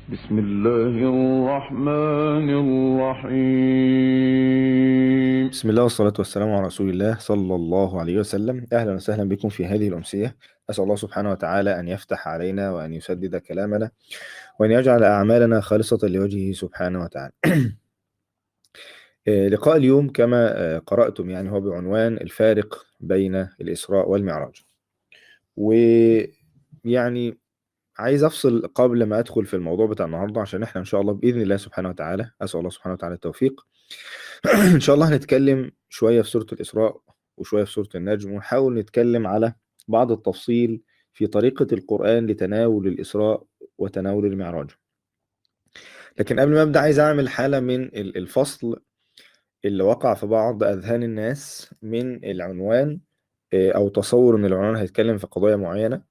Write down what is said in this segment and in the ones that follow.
بسم الله الرحمن الرحيم بسم الله والصلاة والسلام على رسول الله صلى الله عليه وسلم أهلا وسهلا بكم في هذه الأمسية أسأل الله سبحانه وتعالى أن يفتح علينا وأن يسدد كلامنا وأن يجعل أعمالنا خالصة لوجهه سبحانه وتعالى آه، لقاء اليوم كما آه، قرأتم يعني هو بعنوان الفارق بين الإسراء والمعراج ويعني عايز أفصل قبل ما أدخل في الموضوع بتاع النهاردة عشان إحنا إن شاء الله بإذن الله سبحانه وتعالى أسأل الله سبحانه وتعالى التوفيق إن شاء الله هنتكلم شوية في سورة الإسراء وشوية في سورة النجم ونحاول نتكلم على بعض التفصيل في طريقة القرآن لتناول الإسراء وتناول المعراج لكن قبل ما أبدأ عايز أعمل حالة من ال- الفصل اللي وقع في بعض أذهان الناس من العنوان آه، أو تصور إن العنوان هيتكلم في قضايا معينة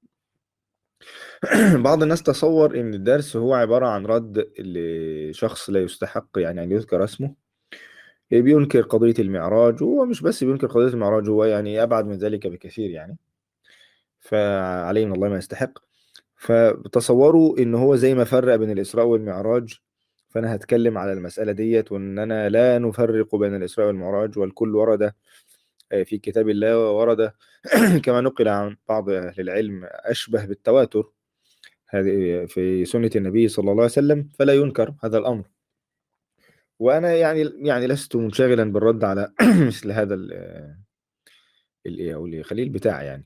بعض الناس تصور إن الدرس هو عبارة عن رد لشخص لا يستحق يعني أن يذكر اسمه بينكر قضية المعراج وهو مش بس بينكر قضية المعراج هو يعني أبعد من ذلك بكثير يعني فعليه من الله ما يستحق فتصوروا إن هو زي ما فرق بين الإسراء والمعراج فأنا هتكلم على المسألة ديت وإننا لا نفرق بين الإسراء والمعراج والكل ورد في كتاب الله وورد كما نقل عن بعض أهل العلم أشبه بالتواتر هذه في سنة النبي صلى الله عليه وسلم فلا ينكر هذا الأمر وأنا يعني يعني لست منشغلا بالرد على مثل هذا ال ال- أو الخليل بتاعي يعني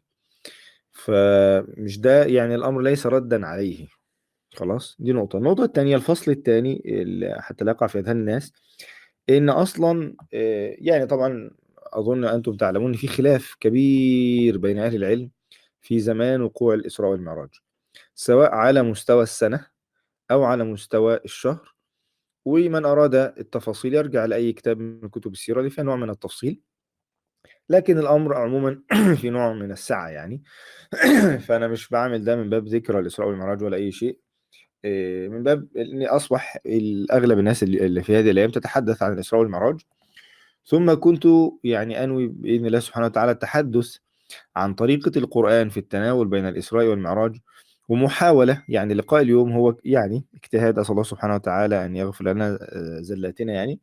فمش ده يعني الأمر ليس ردا عليه خلاص دي نقطة النقطة التانية الفصل التاني اللي حتى لا يقع في أذهان الناس إن أصلا آه، يعني طبعا أظن أنتم تعلمون إن في خلاف كبير بين أهل العلم في زمان وقوع الإسراء والمعراج سواء على مستوى السنة أو على مستوى الشهر ومن أراد التفاصيل يرجع لأي كتاب من كتب السيرة اللي فيها نوع من التفصيل لكن الأمر عموما في نوع من السعة يعني فأنا مش بعمل ده من باب ذكر الإسراء والمعراج ولا أي شيء إيه، من باب إن أصبح الأغلب الناس اللي اللي في هذه الأيام تتحدث عن الإسراء والمعراج ثم كنت يعني أنوي بإذن الله سبحانه وتعالى التحدث عن طريقة القرآن في التناول بين الإسراء والمعراج ومحاولة يعني لقاء اليوم هو يعني اجتهاد أسأل الله سبحانه وتعالى أن يغفر لنا آه، زلاتنا يعني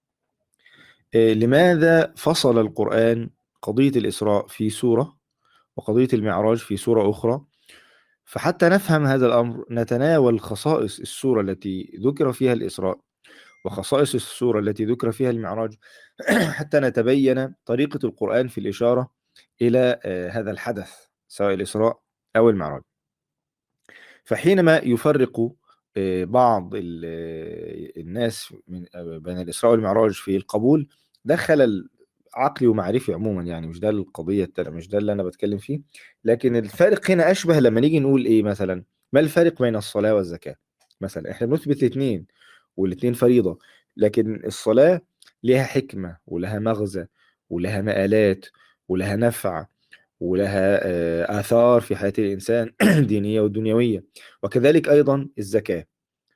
آه، لماذا فصل القرآن قضية الإسراء في سورة وقضية المعراج في سورة أخرى فحتى نفهم هذا الأمر نتناول خصائص السورة التي ذكر فيها الإسراء وخصائص السورة التي ذكر فيها المعراج حتى نتبين طريقة القرآن في الإشارة إلى آه، هذا الحدث سواء الإسراء أو المعراج فحينما يفرق آه، بعض ال- آه، الناس من آه، بين الإسراء والمعراج في القبول ده خلل عقلي ومعرفي عموما يعني مش ده القضية التانية مش ده اللي أنا بتكلم فيه لكن الفارق هنا أشبه لما نيجي نقول إيه مثلا ما الفارق بين الصلاة والزكاة مثلا إحنا بنثبت الاثنين والاثنين فريضة لكن الصلاة لها حكمة ولها مغزى ولها مآلات ولها نفع ولها آه، آثار في حياة الإنسان دينية ودنيوية وكذلك أيضا الزكاة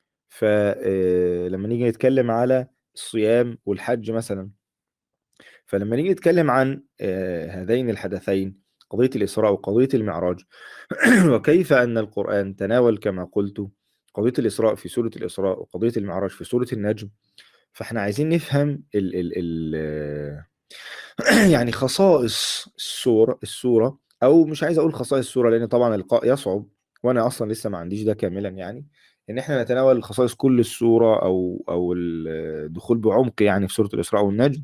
فلما نيجي نتكلم على الصيام والحج مثلا فلما نيجي نتكلم عن آه، هذين الحدثين قضية الإسراء وقضية المعراج وكيف أن القرآن تناول كما قلت قضية الإسراء في سورة الإسراء وقضية المعراج في سورة النجم فاحنا عايزين نفهم ال ال ال يعني خصائص السورة السورة أو مش عايز أقول خصائص السورة لأن طبعا اللقاء يصعب وأنا أصلا لسه ما عنديش ده كاملا يعني إن إحنا نتناول خصائص كل السورة أو أو الدخول بعمق يعني في سورة الإسراء والنجم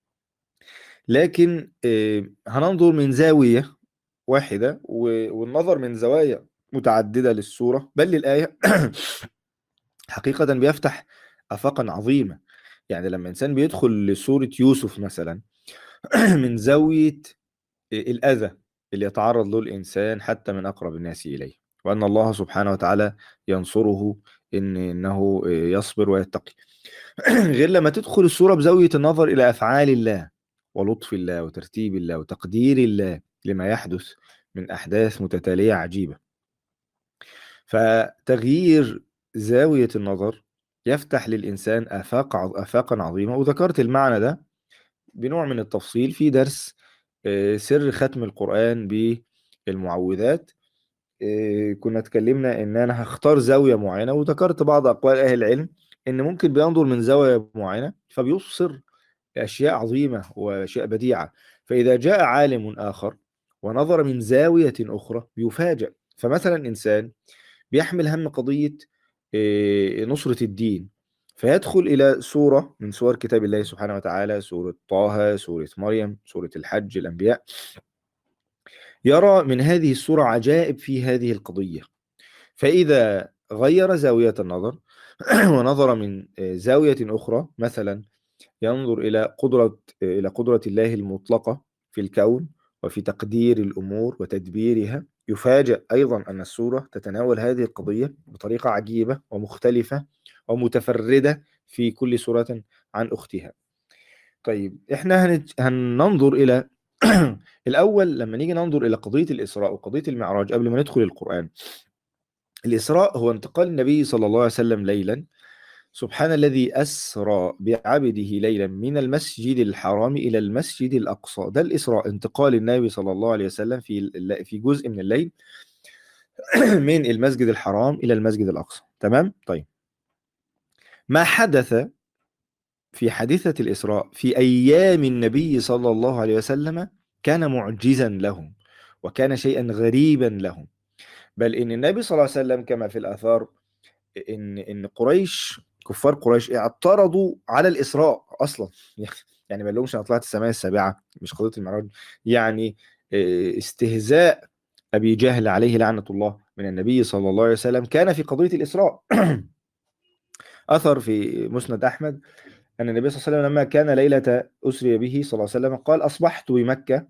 لكن آه، هننظر من زاوية واحدة و- والنظر من زوايا متعددة للسورة بل للآية حقيقة بيفتح آفاقا عظيمة يعني لما إنسان بيدخل لسورة يوسف مثلا من زاوية الأذى اللي يتعرض له الإنسان حتى من أقرب الناس إليه وأن الله سبحانه وتعالى ينصره إن إنه يصبر ويتقي غير لما تدخل السورة بزاوية النظر إلى أفعال الله ولطف الله وترتيب الله وتقدير الله لما يحدث من أحداث متتالية عجيبة فتغيير زاوية النظر يفتح للإنسان آفاق ع- آفاقا عظيمة وذكرت المعنى ده بنوع من التفصيل في درس آه، سر ختم القرآن بالمعوذات آه، كنا اتكلمنا ان انا هختار زاوية معينة وذكرت بعض اقوال اهل العلم ان ممكن بينظر من زاوية معينة فبيبصر اشياء عظيمة واشياء بديعة فاذا جاء عالم اخر ونظر من زاوية اخرى بيفاجأ فمثلا انسان بيحمل هم قضية آه، نصرة الدين فيدخل إلى سورة من سور كتاب الله سبحانه وتعالى سورة طه سورة مريم سورة الحج الأنبياء يرى من هذه السورة عجائب في هذه القضية فإذا غير زاوية النظر ونظر من زاوية أخرى مثلا ينظر إلى قدرة إلى قدرة الله المطلقة في الكون وفي تقدير الأمور وتدبيرها يفاجأ أيضا أن السورة تتناول هذه القضية بطريقة عجيبة ومختلفة ومتفردة في كل سورة عن أختها طيب إحنا هنج... هننظر إلى الأول لما نيجي ننظر إلى قضية الإسراء وقضية المعراج قبل ما ندخل القرآن الإسراء هو انتقال النبي صلى الله عليه وسلم ليلا سبحان الذي أسرى بعبده ليلا من المسجد الحرام إلى المسجد الأقصى ده الإسراء انتقال النبي صلى الله عليه وسلم في الل- في جزء من الليل من المسجد الحرام إلى المسجد الأقصى تمام طيب ما حدث في حادثة الإسراء في أيام النبي صلى الله عليه وسلم كان معجزا لهم وكان شيئا غريبا لهم بل إن النبي صلى الله عليه وسلم كما في الآثار إن إن قريش كفار قريش اعترضوا على الإسراء أصلا يعني ما لهمش أنا طلعت السماء السابعة مش قضية المعراج يعني إيه، استهزاء أبي جهل عليه لعنة الله من النبي صلى الله عليه وسلم كان في قضية الإسراء أثر في مسند أحمد أن النبي صلى الله عليه وسلم لما كان ليلة أسري به صلى الله عليه وسلم قال أصبحت بمكة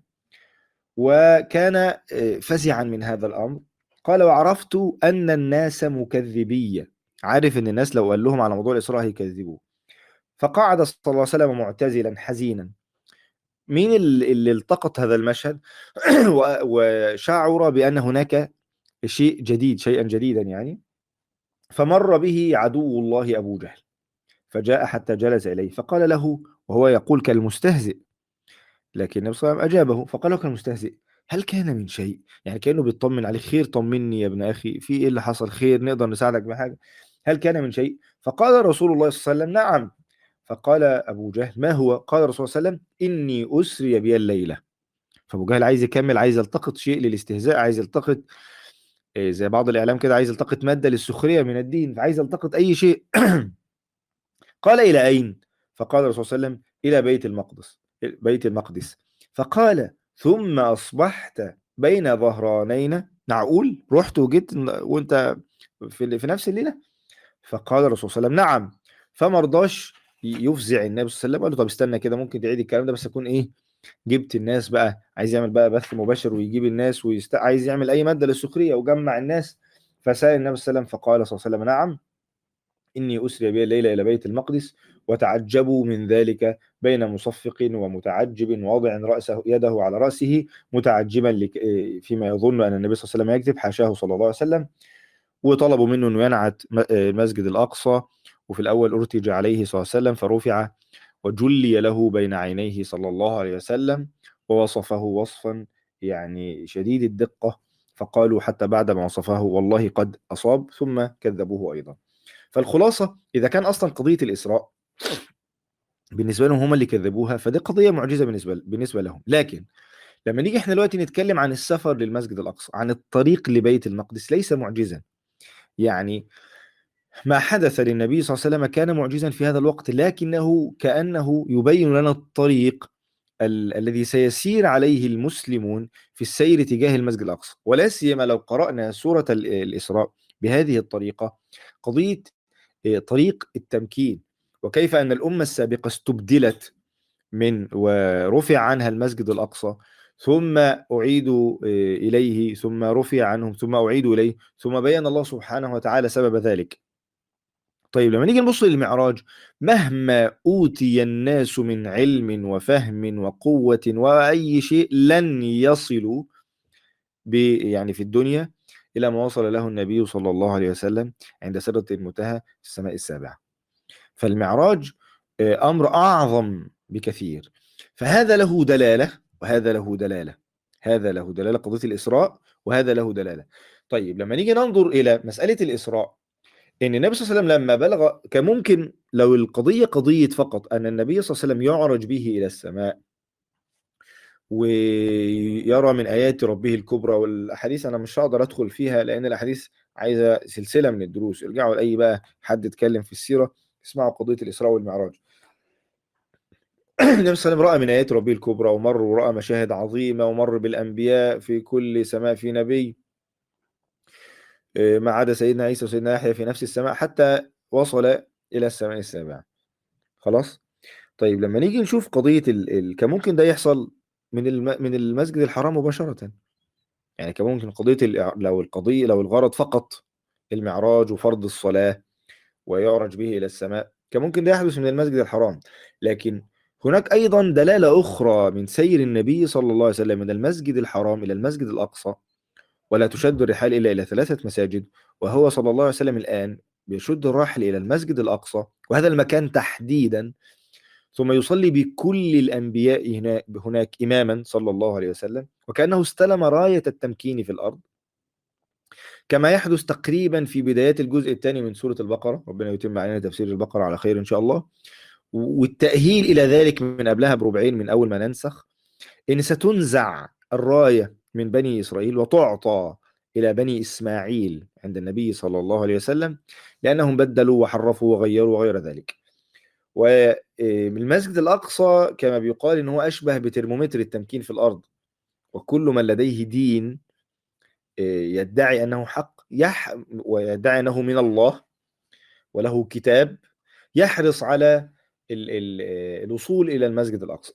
وكان آه، فزعا من هذا الأمر قال وعرفت أن الناس مكذبية عارف أن الناس لو قال لهم على موضوع الإسراء هيكذبوه فقعد صلى الله عليه وسلم معتزلا حزينا مين ال- اللي التقط هذا المشهد و- وشعر بأن هناك شيء جديد شيئا جديدا يعني فمر به عدو الله أبو جهل فجاء حتى جلس إليه فقال له وهو يقول كالمستهزئ لكن النبي صلى الله عليه وسلم أجابه فقال له كالمستهزئ هل كان من شيء يعني كأنه بيطمن عليه خير طمني يا ابن أخي في إيه اللي حصل خير نقدر نساعدك بحاجة هل كان من شيء فقال رسول الله صلى الله عليه وسلم نعم فقال أبو جهل ما هو قال الرسول صلى الله عليه وسلم إني أسري بي الليلة فأبو جهل عايز يكمل عايز يلتقط شيء للاستهزاء عايز يلتقط إيه، زي بعض الإعلام كده عايز يلتقط مادة للسخرية من الدين فعايز يلتقط أي شيء قال إلى أين فقال الرسول صلى الله عليه وسلم إلى بيت المقدس بيت المقدس فقال ثم أصبحت بين ظهرانين معقول رحت وجيت وانت في, في نفس الليلة فقال الرسول صلى الله عليه وسلم نعم فما رضاش يفزع النبي صلى الله عليه وسلم قال له طب استنى كده ممكن تعيد الكلام ده بس اكون ايه جبت الناس بقى عايز يعمل بقى بث مباشر ويجيب الناس ويست... عايز يعمل اي ماده للسخريه وجمع الناس فسال النبي صلى الله عليه وسلم فقال صلى الله عليه وسلم نعم إني أسري بي الليلة إلى بيت المقدس وتعجبوا من ذلك بين مصفق ومتعجب واضع رأسه يده على رأسه متعجبا لك فيما يظن أن النبي صلى الله عليه وسلم يكذب حاشاه صلى الله عليه وسلم وطلبوا منه أنه ينعت م- المسجد الأقصى وفي الأول أرتج عليه صلى الله عليه وسلم فرفع وجلي له بين عينيه صلى الله عليه وسلم ووصفه وصفا يعني شديد الدقة فقالوا حتى بعد ما وصفه والله قد أصاب ثم كذبوه أيضا فالخلاصة إذا كان أصلا قضية الإسراء بالنسبة لهم هم اللي كذبوها فدي قضية معجزة بالنسبة بالنسبة لهم لكن لما نيجي احنا دلوقتي نتكلم عن السفر للمسجد الأقصى عن الطريق لبيت المقدس ليس معجزا يعني ما حدث للنبي صلى الله عليه وسلم كان معجزا في هذا الوقت لكنه كأنه يبين لنا الطريق ال- الذي سيسير عليه المسلمون في السير تجاه المسجد الأقصى ولا سيما لو قرأنا سورة ال- الإسراء بهذه الطريقة قضية آه، طريق التمكين وكيف أن الأمة السابقة استبدلت من ورفع عنها المسجد الأقصى ثم أعيدوا آه، إليه ثم رفع عنهم ثم أعيدوا إليه ثم بين الله سبحانه وتعالى سبب ذلك طيب لما نيجي نبص للمعراج مهما أوتي الناس من علم وفهم وقوة وأي شيء لن يصلوا ب يعني في الدنيا إلى ما وصل له النبي صلى الله عليه وسلم عند سدرة المنتهى في السماء السابعة فالمعراج آه، أمر أعظم بكثير فهذا له دلالة وهذا له دلالة هذا له دلالة قضية الإسراء وهذا له دلالة طيب لما نيجي ننظر الى مساله الاسراء ان النبي صلى الله عليه وسلم لما بلغ كان ممكن لو القضيه قضيه فقط ان النبي صلى الله عليه وسلم يعرج به الى السماء ويرى من ايات ربه الكبرى والاحاديث انا مش هقدر ادخل فيها لان الاحاديث عايزه سلسله من الدروس ارجعوا لاي بقى حد اتكلم في السيره اسمعوا قضيه الاسراء والمعراج النبي صلى الله عليه وسلم راى من ايات ربه الكبرى ومر وراى مشاهد عظيمه ومر بالانبياء في كل سماء في نبي ما عدا سيدنا عيسى وسيدنا يحيى في نفس السماء حتى وصل الى السماء السابعه خلاص طيب لما نيجي نشوف قضيه ال... ال... كان ممكن ده يحصل من الم... من المسجد الحرام مباشره يعني كان ممكن قضيه ال... لو القضيه لو الغرض فقط المعراج وفرض الصلاه ويعرج به الى السماء كان ممكن ده يحدث من المسجد الحرام لكن هناك ايضا دلاله اخرى من سير النبي صلى الله عليه وسلم من المسجد الحرام الى المسجد الاقصى ولا تشد الرحال الا الى ثلاثه مساجد وهو صلى الله عليه وسلم الان بيشد الراحل الى المسجد الاقصى وهذا المكان تحديدا ثم يصلي بكل الانبياء هناك, هناك اماما صلى الله عليه وسلم وكانه استلم رايه التمكين في الارض كما يحدث تقريبا في بدايات الجزء الثاني من سوره البقره ربنا يتم علينا تفسير البقره على خير ان شاء الله والتاهيل الى ذلك من قبلها بربعين من اول ما ننسخ ان ستنزع الرايه من بني اسرائيل وتعطى الى بني اسماعيل عند النبي صلى الله عليه وسلم لانهم بدلوا وحرفوا وغيروا وغير ذلك. والمسجد الاقصى كما بيقال ان هو اشبه بترمومتر التمكين في الارض وكل من لديه دين يدعي انه حق يح ويدعي انه من الله وله كتاب يحرص على ال ال الوصول الى المسجد الاقصى.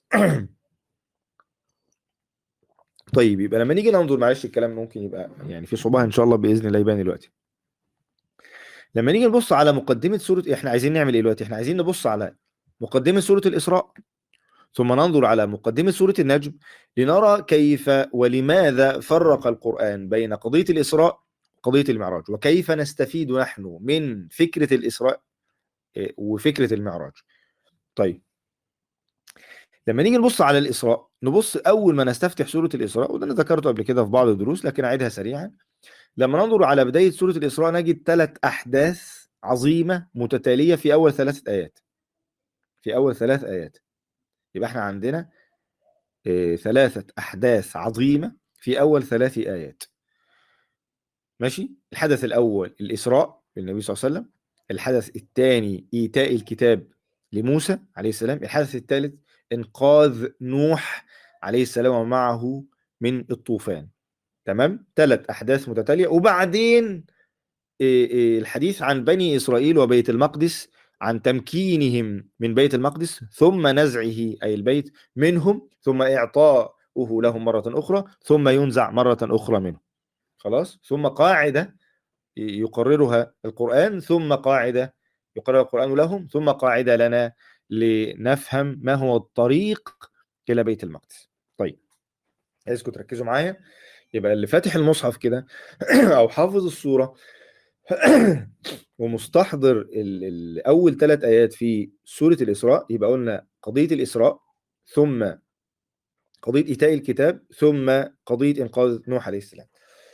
طيب يبقى لما نيجي ننظر معلش الكلام ممكن يبقى يعني في صعوبه ان شاء الله باذن الله يبان دلوقتي. لما نيجي نبص على مقدمه سوره احنا عايزين نعمل ايه دلوقتي؟ احنا عايزين نبص على مقدمه سوره الاسراء ثم ننظر على مقدمه سوره النجم لنرى كيف ولماذا فرق القران بين قضيه الاسراء وقضيه المعراج وكيف نستفيد نحن من فكره الاسراء وفكره المعراج. طيب لما نيجي نبص على الإسراء نبص أول ما نستفتح سورة الإسراء وده أنا ذكرته قبل كده في بعض الدروس لكن أعيدها سريعا لما ننظر على بداية سورة الإسراء نجد ثلاث أحداث عظيمة متتالية في أول ثلاثة آيات في أول ثلاث آيات يبقى احنا عندنا اه ثلاثة أحداث عظيمة في أول ثلاث آيات ماشي الحدث الأول الإسراء بالنبي صلى الله عليه وسلم الحدث الثاني إيتاء الكتاب لموسى عليه السلام الحدث الثالث انقاذ نوح عليه السلام ومعه من الطوفان تمام ثلاث احداث متتاليه وبعدين الحديث عن بني اسرائيل وبيت المقدس عن تمكينهم من بيت المقدس ثم نزعه اي البيت منهم ثم اعطاؤه لهم مره اخرى ثم ينزع مره اخرى منه خلاص ثم قاعده يقررها القران ثم قاعده يقرر القران لهم ثم قاعده لنا لنفهم ما هو الطريق الى بيت المقدس طيب عايزكم تركزوا معايا يبقى اللي فاتح المصحف كده او حافظ الصوره ومستحضر ال ال اول ثلاث ايات في سوره الاسراء يبقى قلنا قضيه الاسراء ثم قضيه ايتاء الكتاب ثم قضيه انقاذ نوح عليه السلام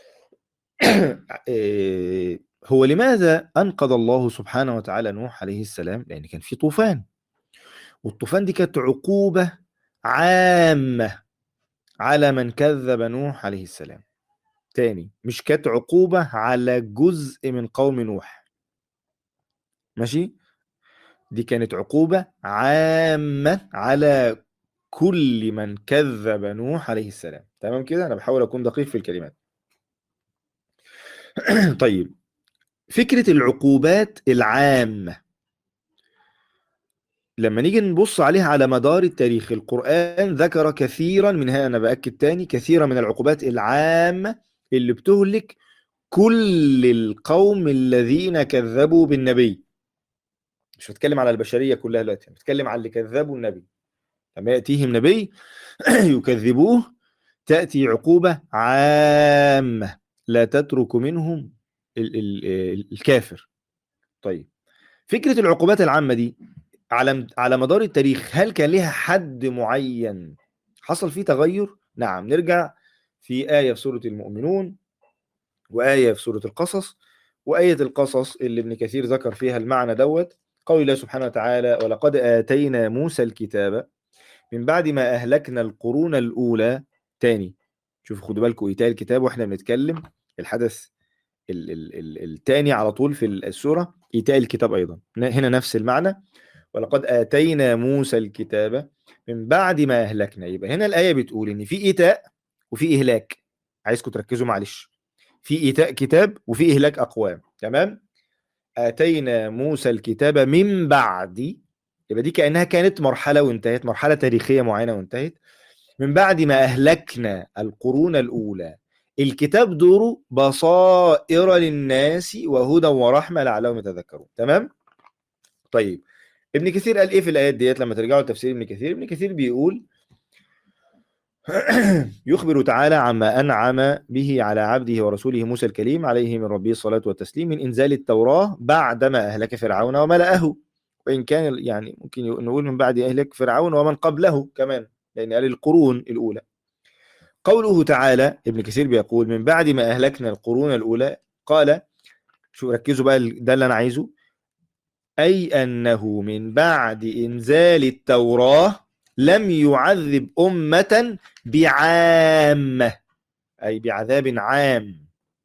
هو لماذا انقذ الله سبحانه وتعالى نوح عليه السلام لان كان في طوفان والطوفان دي كانت عقوبة عامة على من كذب نوح عليه السلام تاني مش كانت عقوبة على جزء من قوم نوح ماشي دي كانت عقوبة عامة على كل من كذب نوح عليه السلام تمام كده انا بحاول اكون دقيق في الكلمات طيب فكرة العقوبات العامة لما نيجي نبص عليها على مدار التاريخ القرآن ذكر كثيرا منها أنا بأكد تاني كثيرا من العقوبات العامة اللي بتهلك كل القوم الذين كذبوا بالنبي مش بتكلم على البشرية كلها دلوقتي بتكلم على اللي كذبوا النبي لما يأتيهم نبي يكذبوه تأتي عقوبة عامة لا تترك منهم ال ال الكافر طيب فكرة العقوبات العامة دي على على مدار التاريخ هل كان لها حد معين حصل فيه تغير؟ نعم نرجع في آية في سورة المؤمنون وآية في سورة القصص وآية القصص اللي ابن كثير ذكر فيها المعنى دوت قول الله سبحانه وتعالى ولقد آتينا موسى الكتاب من بعد ما أهلكنا القرون الأولى تاني شوفوا خدوا بالكم إيتاء الكتاب وإحنا بنتكلم الحدث ال ال ال التاني على طول في السورة إيتاء الكتاب أيضا هنا نفس المعنى ولقد آتينا موسى الكتاب من بعد ما أهلكنا يبقى هنا الآية بتقول إن في إيتاء وفي إهلاك عايزكم تركزوا معلش في إيتاء كتاب وفي إهلاك أقوام تمام آتينا موسى الكتاب من بعد يبقى دي كأنها كانت مرحلة وانتهت مرحلة تاريخية معينة وانتهت من بعد ما أهلكنا القرون الأولى الكتاب دوره بصائر للناس وهدى ورحمة لعلهم يتذكرون تمام طيب ابن كثير قال ايه في الايات ديت لما ترجعوا لتفسير ابن كثير ابن كثير بيقول يخبر تعالى عما انعم به على عبده ورسوله موسى الكليم عليه من ربه الصلاه والتسليم من انزال التوراه بعدما اهلك فرعون وملأه وان كان يعني ممكن نقول من بعد اهلك فرعون ومن قبله كمان لان قال القرون الاولى قوله تعالى ابن كثير بيقول من بعد ما اهلكنا القرون الاولى قال شو ركزوا بقى ده اللي انا عايزه أي أنه من بعد إنزال التوراة لم يعذب أمة بعامة أي بعذاب عام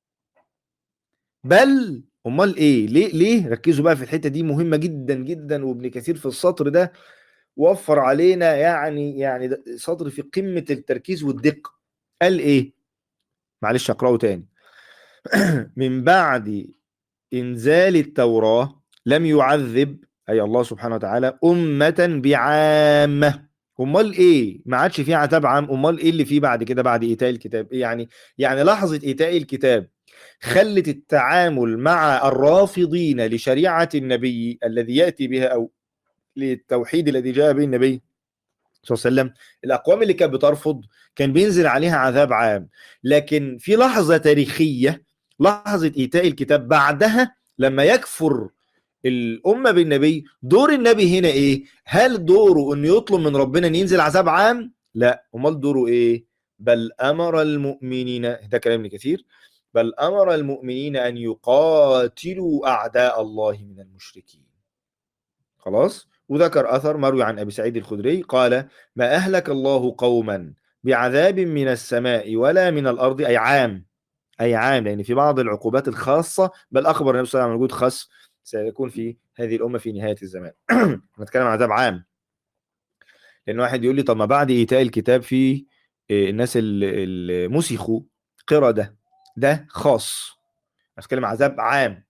بل أمال إيه ليه ليه ركزوا بقى في الحتة دي مهمة جدا جدا وابن كثير في السطر ده وفر علينا يعني يعني سطر في قمة التركيز والدقة قال إيه معلش أقرأه تاني من بعد إنزال التوراة لم يعذب أي الله سبحانه وتعالى أمة بعامة أمال إيه؟ ما عادش فيه عذاب عام أمال إيه اللي فيه بعد كده بعد إيتاء الكتاب؟ إيه يعني يعني لحظة إيتاء الكتاب خلت التعامل مع الرافضين لشريعة النبي الذي يأتي بها أو للتوحيد الذي جاء به النبي صلى الله عليه وسلم الأقوام اللي كانت بترفض كان بينزل عليها عذاب عام لكن في لحظة تاريخية لحظة إيتاء الكتاب بعدها لما يكفر الأمة بالنبي دور النبي هنا إيه؟ هل دوره إنه يطلب من ربنا إن ينزل عذاب عام؟ لا، أمال دوره إيه؟ بل أمر المؤمنين ده كلام ابن كثير بل أمر المؤمنين أن يقاتلوا أعداء الله من المشركين. خلاص؟ وذكر أثر مروي عن أبي سعيد الخدري قال: ما أهلك الله قوما بعذاب من السماء ولا من الأرض أي عام أي عام لأن في بعض العقوبات الخاصة بل أخبر النبي صلى الله عليه وسلم وجود خاص سيكون في هذه الأمة في نهاية الزمان نتكلم عن عذاب عام لأن واحد يقول لي طب ما بعد إيتاء الكتاب في الناس اللي مسخوا قردة ده خاص نتكلم عذاب عام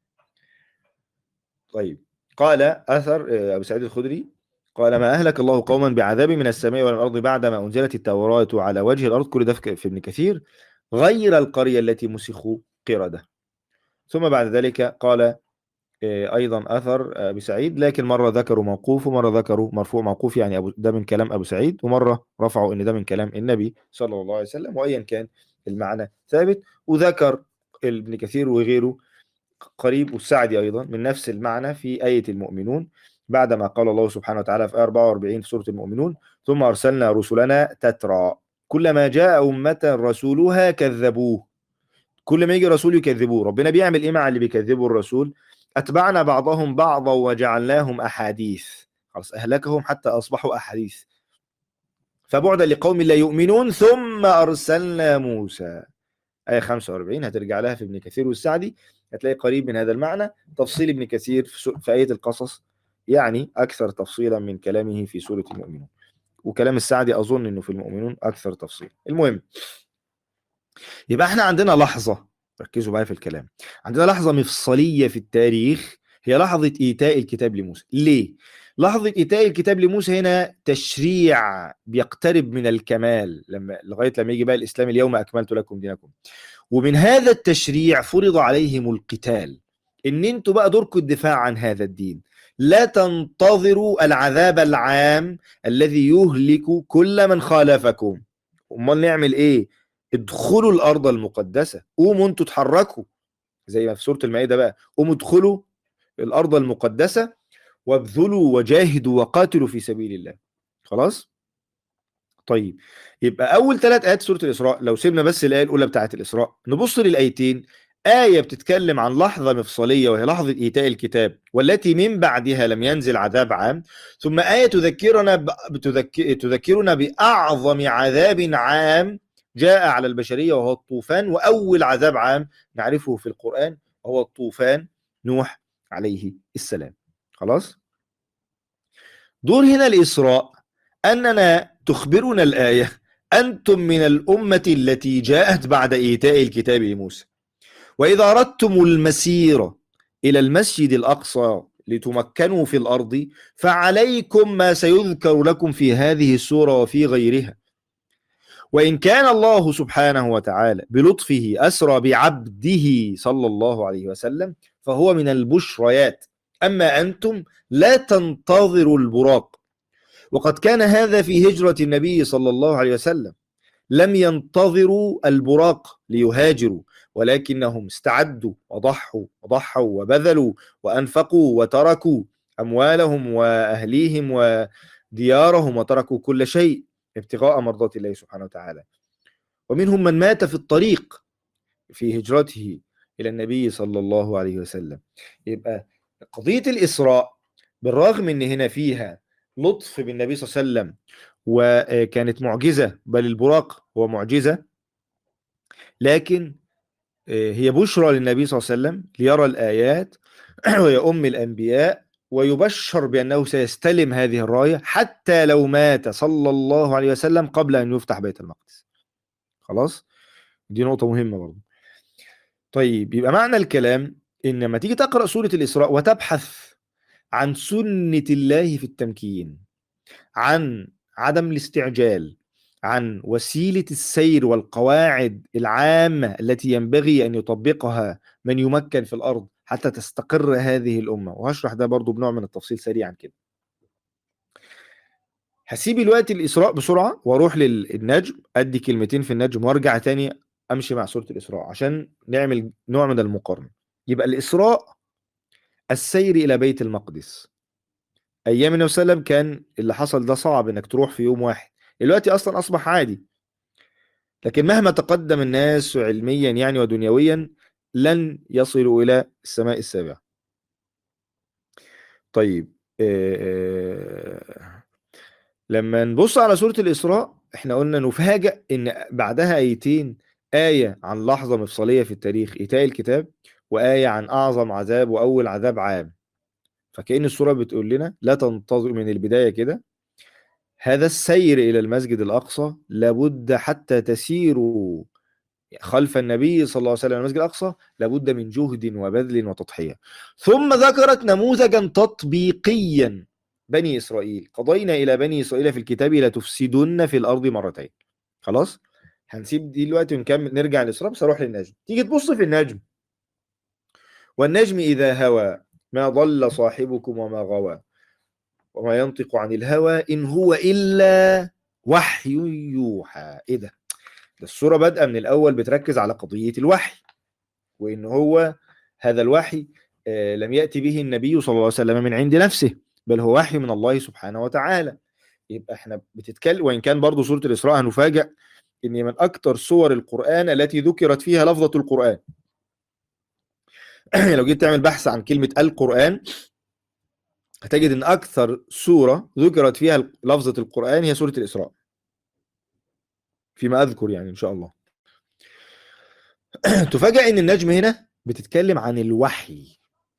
طيب قال أثر أبو سعيد الخدري قال ما أهلك الله قوما بعذاب من السماء والأرض بعدما أنزلت التوراة على وجه الأرض كل ده في ابن كثير غير القرية التي مسخوا قردة ثم بعد ذلك قال ايضا اثر ابي سعيد لكن مره ذكروا موقوف ومره ذكروا مرفوع موقوف يعني أبو ده من كلام ابو سعيد ومره رفعوا ان ده من كلام النبي صلى الله عليه وسلم وايا كان المعنى ثابت وذكر ابن كثير وغيره قريب والسعدي ايضا من نفس المعنى في ايه المؤمنون بعدما قال الله سبحانه وتعالى في 44 في سوره المؤمنون ثم ارسلنا رسلنا تترى كلما جاء امه رسولها كذبوه كل ما يجي رسول يكذبوه ربنا بيعمل ايه مع اللي بيكذبوا الرسول أتبعنا بعضهم بعضا وجعلناهم أحاديث خلاص أهلكهم حتى أصبحوا أحاديث فبعدا لقوم لا يؤمنون ثم أرسلنا موسى آية 45 هترجع لها في ابن كثير والسعدي هتلاقي قريب من هذا المعنى تفصيل ابن كثير في آية القصص يعني أكثر تفصيلا من كلامه في سورة المؤمنون وكلام السعدي أظن أنه في المؤمنون أكثر تفصيل المهم يبقى احنا عندنا لحظة ركزوا معايا في الكلام عندنا لحظة مفصلية في التاريخ هي لحظة إيتاء الكتاب لموسى ليه؟ لحظة إيتاء الكتاب لموسى هنا تشريع بيقترب من الكمال لما لغاية لما يجي بقى الإسلام اليوم أكملت لكم دينكم ومن هذا التشريع فرض عليهم القتال إن أنتوا بقى دوركم الدفاع عن هذا الدين لا تنتظروا العذاب العام الذي يهلك كل من خالفكم امال نعمل ايه ادخلوا الارض المقدسه قوموا انتوا اتحركوا زي ما في سوره المائده بقى قوموا ادخلوا الارض المقدسه وابذلوا وجاهدوا وقاتلوا في سبيل الله خلاص طيب يبقى اول ثلاث ايات سوره الاسراء لو سيبنا بس الايه الاولى بتاعه الاسراء نبص للايتين آية بتتكلم عن لحظة مفصلية وهي لحظة إيتاء الكتاب والتي من بعدها لم ينزل عذاب عام ثم آية تذكرنا ب... بتذك... تذكرنا بأعظم عذاب عام جاء على البشرية وهو الطوفان وأول عذاب عام نعرفه في القرآن وهو الطوفان نوح عليه السلام خلاص دور هنا الإسراء أننا تخبرنا الآية أنتم من الأمة التي جاءت بعد إيتاء الكتاب لموسى وإذا أردتم المسير إلى المسجد الأقصى لتمكنوا في الأرض فعليكم ما سيذكر لكم في هذه السورة وفي غيرها وإن كان الله سبحانه وتعالى بلطفه أسرى بعبده صلى الله عليه وسلم فهو من البشريات أما أنتم لا تنتظروا البراق وقد كان هذا في هجرة النبي صلى الله عليه وسلم لم ينتظروا البراق ليهاجروا ولكنهم استعدوا وضحوا وضحوا وبذلوا وأنفقوا وتركوا أموالهم وأهليهم وديارهم وتركوا كل شيء ابتغاء مرضات الله سبحانه وتعالى ومنهم من مات في الطريق في هجرته إلى النبي صلى الله عليه وسلم يبقى قضية الإسراء بالرغم أن هنا فيها لطف بالنبي صلى الله عليه وسلم وكانت معجزة بل البراق هو معجزة لكن هي بشرى للنبي صلى الله عليه وسلم ليرى الآيات ويؤم الأنبياء ويبشر بأنه سيستلم هذه الراية حتى لو مات صلى الله عليه وسلم قبل أن يفتح بيت المقدس خلاص دي نقطة مهمة برضه طيب يبقى معنى الكلام إن لما تيجي تقرأ سورة الإسراء وتبحث عن سنة الله في التمكين عن عدم الاستعجال عن وسيلة السير والقواعد العامة التي ينبغي أن يطبقها من يمكن في الأرض حتى تستقر هذه الأمة وهشرح ده برضو بنوع من التفصيل سريعا كده هسيب الوقت الإسراء بسرعة واروح للنجم أدي كلمتين في النجم وارجع تاني أمشي مع سورة الإسراء عشان نعمل نوع من المقارنة يبقى الإسراء السير إلى بيت المقدس أيام النبي صلى الله عليه وسلم كان اللي حصل ده صعب إنك تروح في يوم واحد دلوقتي أصلا أصبح عادي لكن مهما تقدم الناس علميا يعني ودنيويا لن يصلوا إلى السماء السابعة طيب آه لما نبص على سورة الإسراء احنا قلنا نفاجأ ان بعدها آيتين آية عن لحظة مفصلية في التاريخ إيتاء الكتاب وآية عن أعظم عذاب وأول عذاب عام فكأن السورة بتقول لنا لا تنتظر من البداية كده هذا السير إلى المسجد الأقصى لابد حتى تسيروا خلف النبي صلى الله عليه وسلم المسجد الأقصى لابد من جهد وبذل وتضحية ثم ذكرت نموذجا تطبيقيا بني إسرائيل قضينا إلى بني إسرائيل في الكتاب لتفسدن في الأرض مرتين خلاص هنسيب دي دلوقتي ونكمل نرجع للإسراء بس أروح للنجم تيجي تبص في النجم والنجم إذا هوى ما ضل صاحبكم وما غوى وما ينطق عن الهوى إن هو إلا وحي يوحى إيه ده؟ ده السورة بادئة من الأول بتركز على قضية الوحي وإن هو هذا الوحي آه لم يأتي به النبي صلى الله عليه وسلم من عند نفسه بل هو وحي من الله سبحانه وتعالى يبقى احنا بتتكلم وإن كان برضو سورة الإسراء هنفاجأ إن من أكثر سور القرآن التي ذكرت فيها لفظة القرآن لو جيت تعمل بحث عن كلمة القرآن هتجد ان اكثر سوره ذكرت فيها لفظه القران هي سوره الاسراء فيما اذكر يعني ان شاء الله تفاجأ ان النجم هنا بتتكلم عن الوحي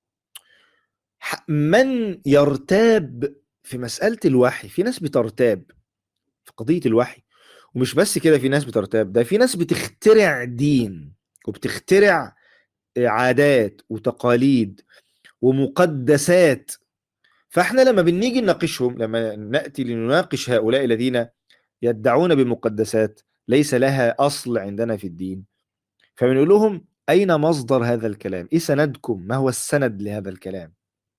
من يرتاب في مسألة الوحي في ناس بترتاب في قضية الوحي ومش بس كده في ناس بترتاب ده في ناس بتخترع دين وبتخترع عادات وتقاليد ومقدسات فاحنا لما بنيجي نناقشهم لما ناتي لنناقش هؤلاء الذين يدعون بمقدسات ليس لها اصل عندنا في الدين فبنقول لهم اين مصدر هذا الكلام؟ ايه سندكم؟ ما هو السند لهذا الكلام؟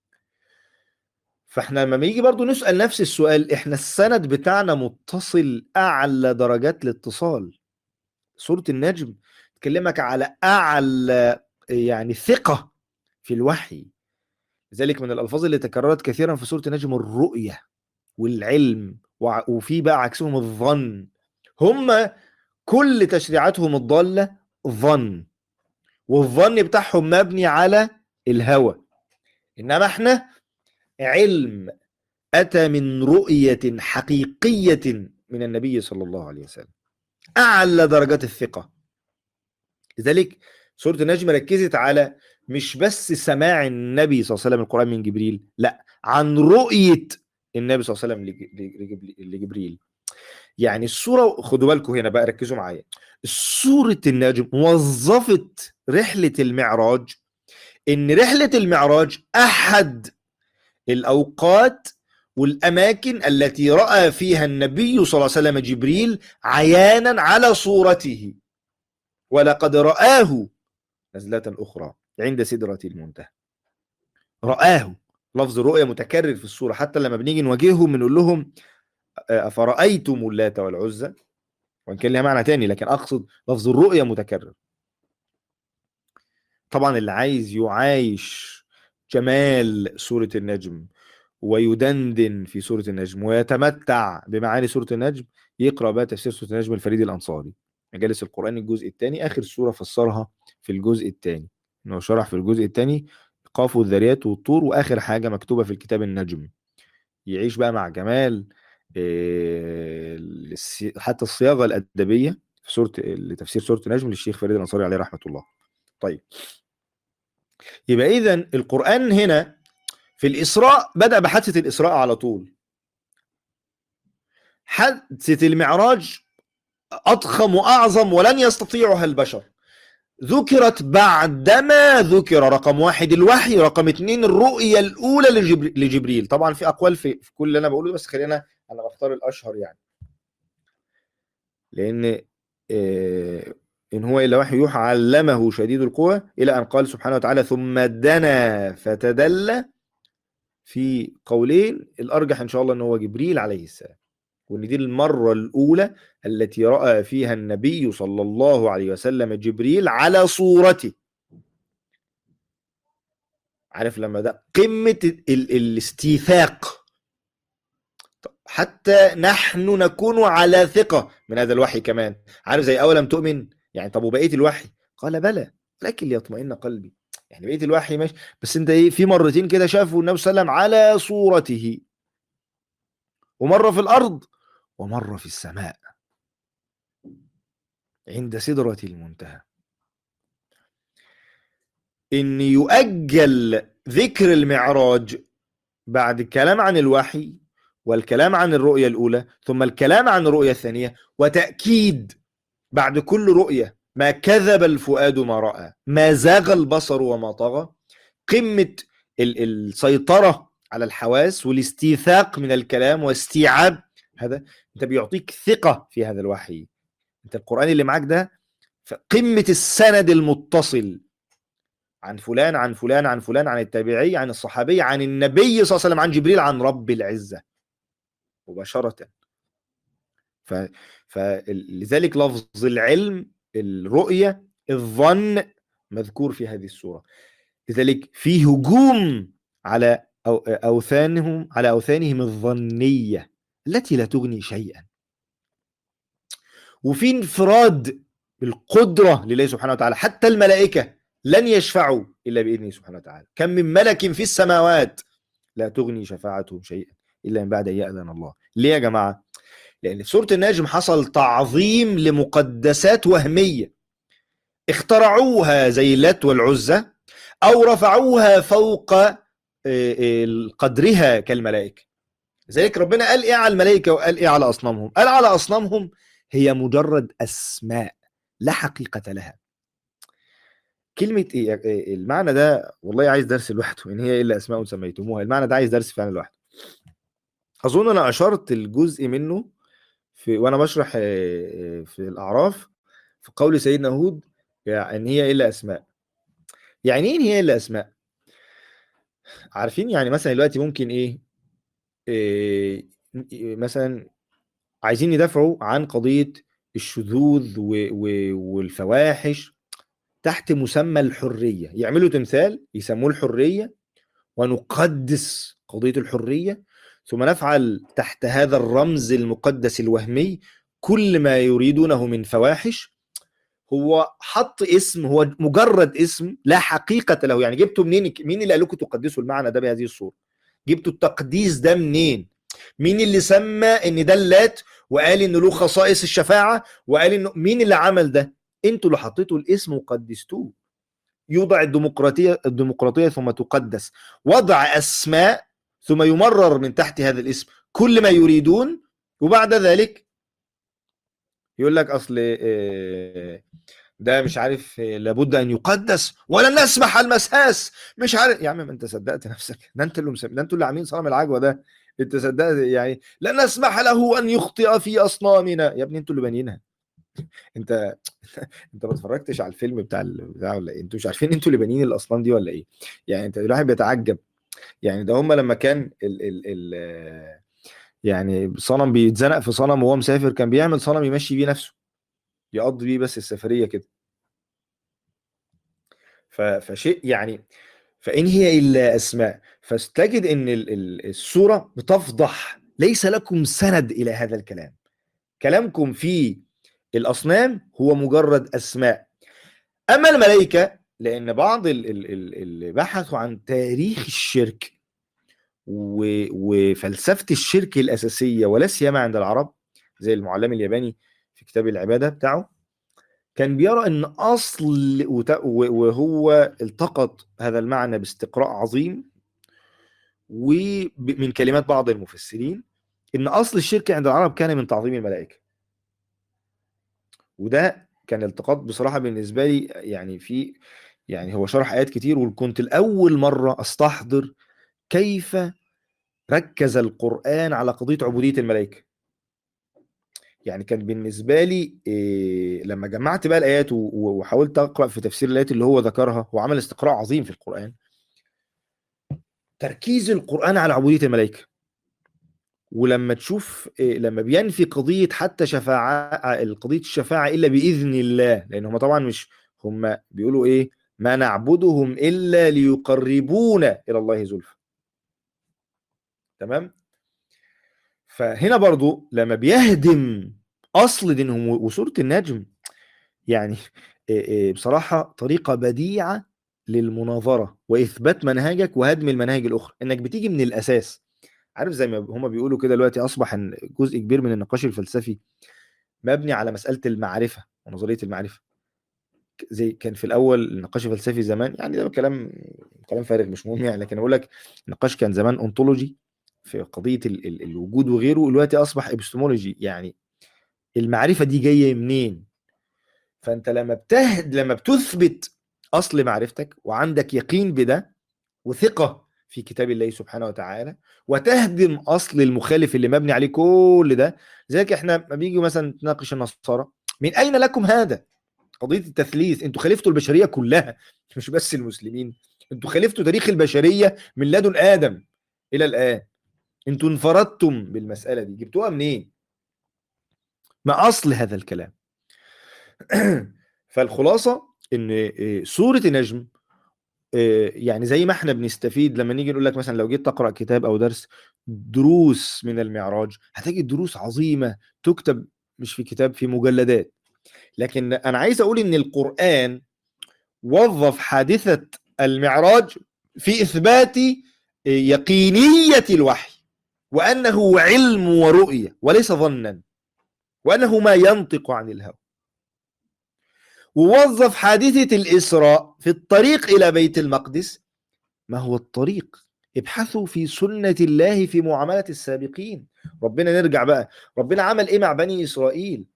فاحنا لما يجي برضو نسال نفس السؤال احنا السند بتاعنا متصل اعلى درجات الاتصال سوره النجم تكلمك على اعلى يعني ثقه في الوحي لذلك من الالفاظ اللي تكررت كثيرا في سوره النجم الرؤيه والعلم وفي بقى عكسهم الظن هم كل تشريعاتهم الضاله ظن والظن بتاعهم مبني على الهوى انما احنا علم اتى من رؤيه حقيقيه من النبي صلى الله عليه وسلم اعلى درجات الثقه لذلك سوره النجم ركزت على مش بس سماع النبي صلى الله عليه وسلم القران من جبريل لا عن رؤيه النبي صلى الله عليه وسلم لج- لج- لجبريل يعني الصوره خدوا بالكم هنا بقى ركزوا معايا سوره النجم وظفت رحله المعراج ان رحله المعراج احد الاوقات والاماكن التي راى فيها النبي صلى الله عليه وسلم جبريل عيانا على صورته ولقد رآه نزلة أخرى عند سدرة المنتهى رآه لفظ الرؤية متكرر في السورة حتى لما بنيجي نواجههم بنقول لهم آه، أفرأيتم اللات والعزى وإن كان لها معنى تاني لكن أقصد لفظ الرؤية متكرر طبعا اللي عايز يعايش جمال سورة النجم ويدندن في سورة النجم ويتمتع بمعاني سورة النجم يقرأ بقى تفسير سورة النجم الفريد الأنصاري مجالس القرآن الجزء الثاني آخر سورة فسرها في الجزء الثاني إنه شرح في الجزء الثاني قاف والذريات والطور وآخر حاجة مكتوبة في الكتاب النجم يعيش بقى مع جمال آه، السي- حتى الصياغة الأدبية في سورة لتفسير سورة النجم للشيخ فريد الأنصاري عليه رحمة الله طيب يبقى إذا القرآن هنا في الإسراء بدأ بحادثة الإسراء على طول حادثة المعراج أضخم وأعظم ولن يستطيعها البشر ذكرت بعدما ذكر رقم واحد الوحي رقم اثنين الرؤية الأولى لجبر... لجبريل طبعا في أقوال في, في كل اللي أنا بقوله بس خلينا أنا بختار الأشهر يعني لأن آه، إن هو إلا وحي يوحى علمه شديد القوى إلى أن قال سبحانه وتعالى ثم دنا فتدلى في قولين الأرجح إن شاء الله إن هو جبريل عليه السلام وإن دي المرة الأولى التي رأى فيها النبي صلى الله عليه وسلم جبريل على صورته عارف لما ده قمة ال- ال- الاستيثاق حتى نحن نكون على ثقة من هذا الوحي كمان عارف زي أولم تؤمن يعني طب وبقية الوحي قال بلى لكن ليطمئن قلبي يعني بقية الوحي ماشي بس انت ايه في مرتين كده شافوا النبي صلى الله عليه وسلم على صورته ومرة في الأرض ومرة في السماء عند سدرة المنتهى إن يؤجل ذكر المعراج بعد الكلام عن الوحي والكلام عن الرؤية الأولى ثم الكلام عن الرؤية الثانية وتأكيد بعد كل رؤية ما كذب الفؤاد ما رأى ما زاغ البصر وما طغى قمة ال- السيطرة على الحواس والاستيثاق من الكلام واستيعاب هذا انت بيعطيك ثقة في هذا الوحي انت القرآن اللي معاك ده في قمة السند المتصل عن فلان عن فلان عن فلان عن التابعي عن الصحابي عن النبي صلى الله عليه وسلم عن جبريل عن رب العزة مباشرة ف... فلذلك لفظ العلم الرؤية الظن مذكور في هذه السورة لذلك في هجوم على أو... أوثانهم على أوثانهم الظنية التي لا تغني شيئا وفي انفراد بالقدرة لله سبحانه وتعالى حتى الملائكة لن يشفعوا إلا بإذنه سبحانه وتعالى كم من ملك في السماوات لا تغني شفاعتهم شيئا إلا من بعد أن يأذن الله ليه يا جماعة؟ لأن في سورة النجم حصل تعظيم لمقدسات وهمية اخترعوها زي اللات والعزة أو رفعوها فوق آه، آه، قدرها كالملائكة لذلك ربنا قال إيه على الملائكة وقال إيه على أصنامهم قال على أصنامهم هي مجرد أسماء لا حقيقة لها كلمة إيه إيه المعنى ده والله عايز درس لوحده إن هي إلا أسماء سميتموها المعنى ده عايز درس فعلا لوحده أظن أنا أشرت الجزء منه في وأنا بشرح آه، آه، في الأعراف في قول سيدنا هود يعني إن هي إلا أسماء يعني إيه إن هي إلا أسماء عارفين يعني مثلا دلوقتي ممكن إيه, إيه مثلا عايزين يدافعوا عن قضية الشذوذ و- و- والفواحش تحت مسمى الحرية يعملوا تمثال يسموه الحرية ونقدس قضية الحرية ثم نفعل تحت هذا الرمز المقدس الوهمي كل ما يريدونه من فواحش هو حط اسم هو مجرد اسم لا حقيقة له يعني جبته منين مين اللي قال لكم تقدسوا المعنى ده بهذه الصورة جبتوا التقديس ده منين مين اللي سمى ان ده اللات وقال انه له خصائص الشفاعة وقال انه مين اللي عمل ده انتوا اللي حطيتوا الاسم وقدستوه يوضع الديمقراطية الديمقراطية ثم تقدس وضع اسماء ثم يمرر من تحت هذا الاسم كل ما يريدون وبعد ذلك يقول لك اصل آه، ده مش عارف آه، لابد ان يقدس ولن نسمح المساس مش عارف يا عم ما انت صدقت نفسك ده انت اللي مسم... ده انتوا اللي عاملين صنم العجوه ده انت صدقت يعني لن نسمح له ان يخطئ في اصنامنا يا ابني انتوا اللي بانيينها انت انت ما اتفرجتش على الفيلم بتاع ال- بتاع ولا ايه انتوا مش عارفين انتوا اللي بانيين الاصنام دي ولا ايه يعني انت الواحد بيتعجب يعني ده هم لما كان ال ال ال يعني صنم بيتزنق في صنم وهو مسافر كان بيعمل صنم يمشي بيه نفسه يقضي بيه بس السفريه كده ف- فشيء يعني فإن هي إلا أسماء فتجد أن ال- ال- السورة بتفضح ليس لكم سند إلى هذا الكلام كلامكم في الأصنام هو مجرد أسماء أما الملائكة لأن بعض ال- ال- ال- اللي بحثوا عن تاريخ الشرك و- وفلسفة الشرك الأساسية ولا سيما عند العرب زي المعلم الياباني في كتاب العبادة بتاعه كان بيرى ان اصل وت- و- وهو التقط هذا المعنى باستقراء عظيم ومن كلمات بعض المفسرين ان اصل الشرك عند العرب كان من تعظيم الملائكه وده كان التقاط بصراحه بالنسبه لي يعني في يعني هو شرح ايات كتير وكنت الاول مره استحضر كيف ركز القران على قضيه عبوديه الملائكه يعني كان بالنسبه لي إيه لما جمعت بقى الايات و- و- وحاولت اقرا في تفسير الايات اللي هو ذكرها هو عمل استقراء عظيم في القران تركيز القران على عبوديه الملائكه ولما تشوف إيه لما بينفي قضيه حتى شفاعه قضيه الشفاعه الا باذن الله لان هم طبعا مش هم بيقولوا ايه ما نعبدهم الا ليقربونا الى الله زلفى تمام فهنا برضو لما بيهدم اصل دينهم و- وسوره النجم يعني إيه إيه بصراحه طريقه بديعه للمناظره واثبات منهجك وهدم المناهج الاخرى انك بتيجي من الاساس عارف زي ما هما بيقولوا كده دلوقتي اصبح إن جزء كبير من النقاش الفلسفي مبني على مساله المعرفه ونظريه المعرفه ك- زي كان في الاول النقاش الفلسفي زمان يعني ده كلام كلام فارغ مش مهم يعني لكن اقول لك النقاش كان زمان انطولوجي في قضيه ال ال الوجود وغيره دلوقتي اصبح ابستمولوجي يعني المعرفه دي جايه منين فانت لما بتهد لما بتثبت اصل معرفتك وعندك يقين بده وثقه في كتاب الله سبحانه وتعالى وتهدم اصل المخالف اللي مبني عليه كل ده زيك احنا ما بيجي مثلا تناقش النصارى من اين لكم هذا قضيه التثليث انتوا خالفتوا البشريه كلها مش بس المسلمين انتوا خالفتوا تاريخ البشريه من لدن ادم الى الان انتوا انفردتم بالمساله دي جبتوها منين ما اصل هذا الكلام فالخلاصه ان إيه، سوره النجم إيه، يعني زي ما احنا بنستفيد لما نيجي نقول لك مثلا لو جيت تقرا كتاب او درس دروس من المعراج هتجد دروس عظيمه تكتب مش في كتاب في مجلدات لكن انا عايز اقول ان القران وظف حادثه المعراج في اثبات يقينيه الوحي وانه علم ورؤيه وليس ظنا وانه ما ينطق عن الهوى ووظف حادثه الاسراء في الطريق الى بيت المقدس ما هو الطريق ابحثوا في سنه الله في معامله السابقين ربنا نرجع بقى ربنا عمل ايه مع بني اسرائيل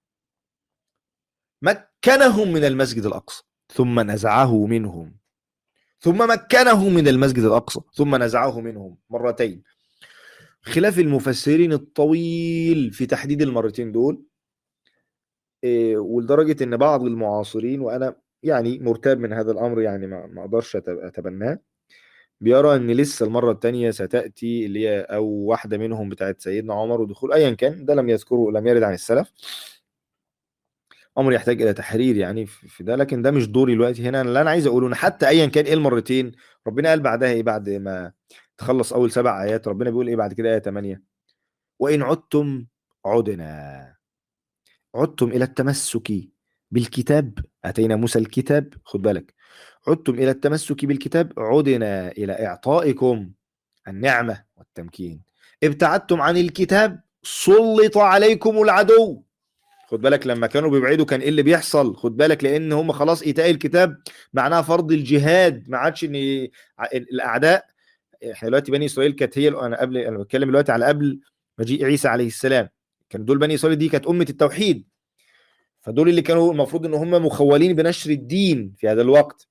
مكنهم من المسجد الاقصى ثم نزعه منهم ثم مكنه من المسجد الاقصى ثم نزعه منهم مرتين خلاف المفسرين الطويل في تحديد المرتين دول إيه، ولدرجه ان بعض المعاصرين وانا يعني مرتاب من هذا الامر يعني ما ما اقدرش أت- اتبناه بيرى ان لسه المره الثانيه ستاتي اللي هي او واحده منهم بتاعت سيدنا عمر ودخول ايا كان ده لم يذكره لم يرد عن السلف امر يحتاج الى تحرير يعني في في ده لكن ده مش دوري دلوقتي هنا اللي انا عايز اقوله ان حتى ايا كان ايه المرتين ربنا قال بعدها ايه بعد ما تخلص اول سبع ايات ربنا بيقول ايه بعد كده ايه 8 وان عدتم عدنا عدتم الى التمسك بالكتاب اتينا موسى الكتاب خد بالك عدتم الى التمسك بالكتاب عدنا الى اعطائكم النعمه والتمكين ابتعدتم عن الكتاب سلط عليكم العدو خد بالك لما كانوا بيبعدوا كان ايه اللي بيحصل خد بالك لان هم خلاص ايتاء الكتاب معناها فرض الجهاد ما عادش ان ع- الاعداء احنا دلوقتي بني اسرائيل كانت هي انا قبل انا بتكلم دلوقتي على قبل مجيء عيسى عليه السلام كان دول بني اسرائيل دي كانت امه التوحيد فدول اللي كانوا المفروض ان هم مخولين بنشر الدين في هذا الوقت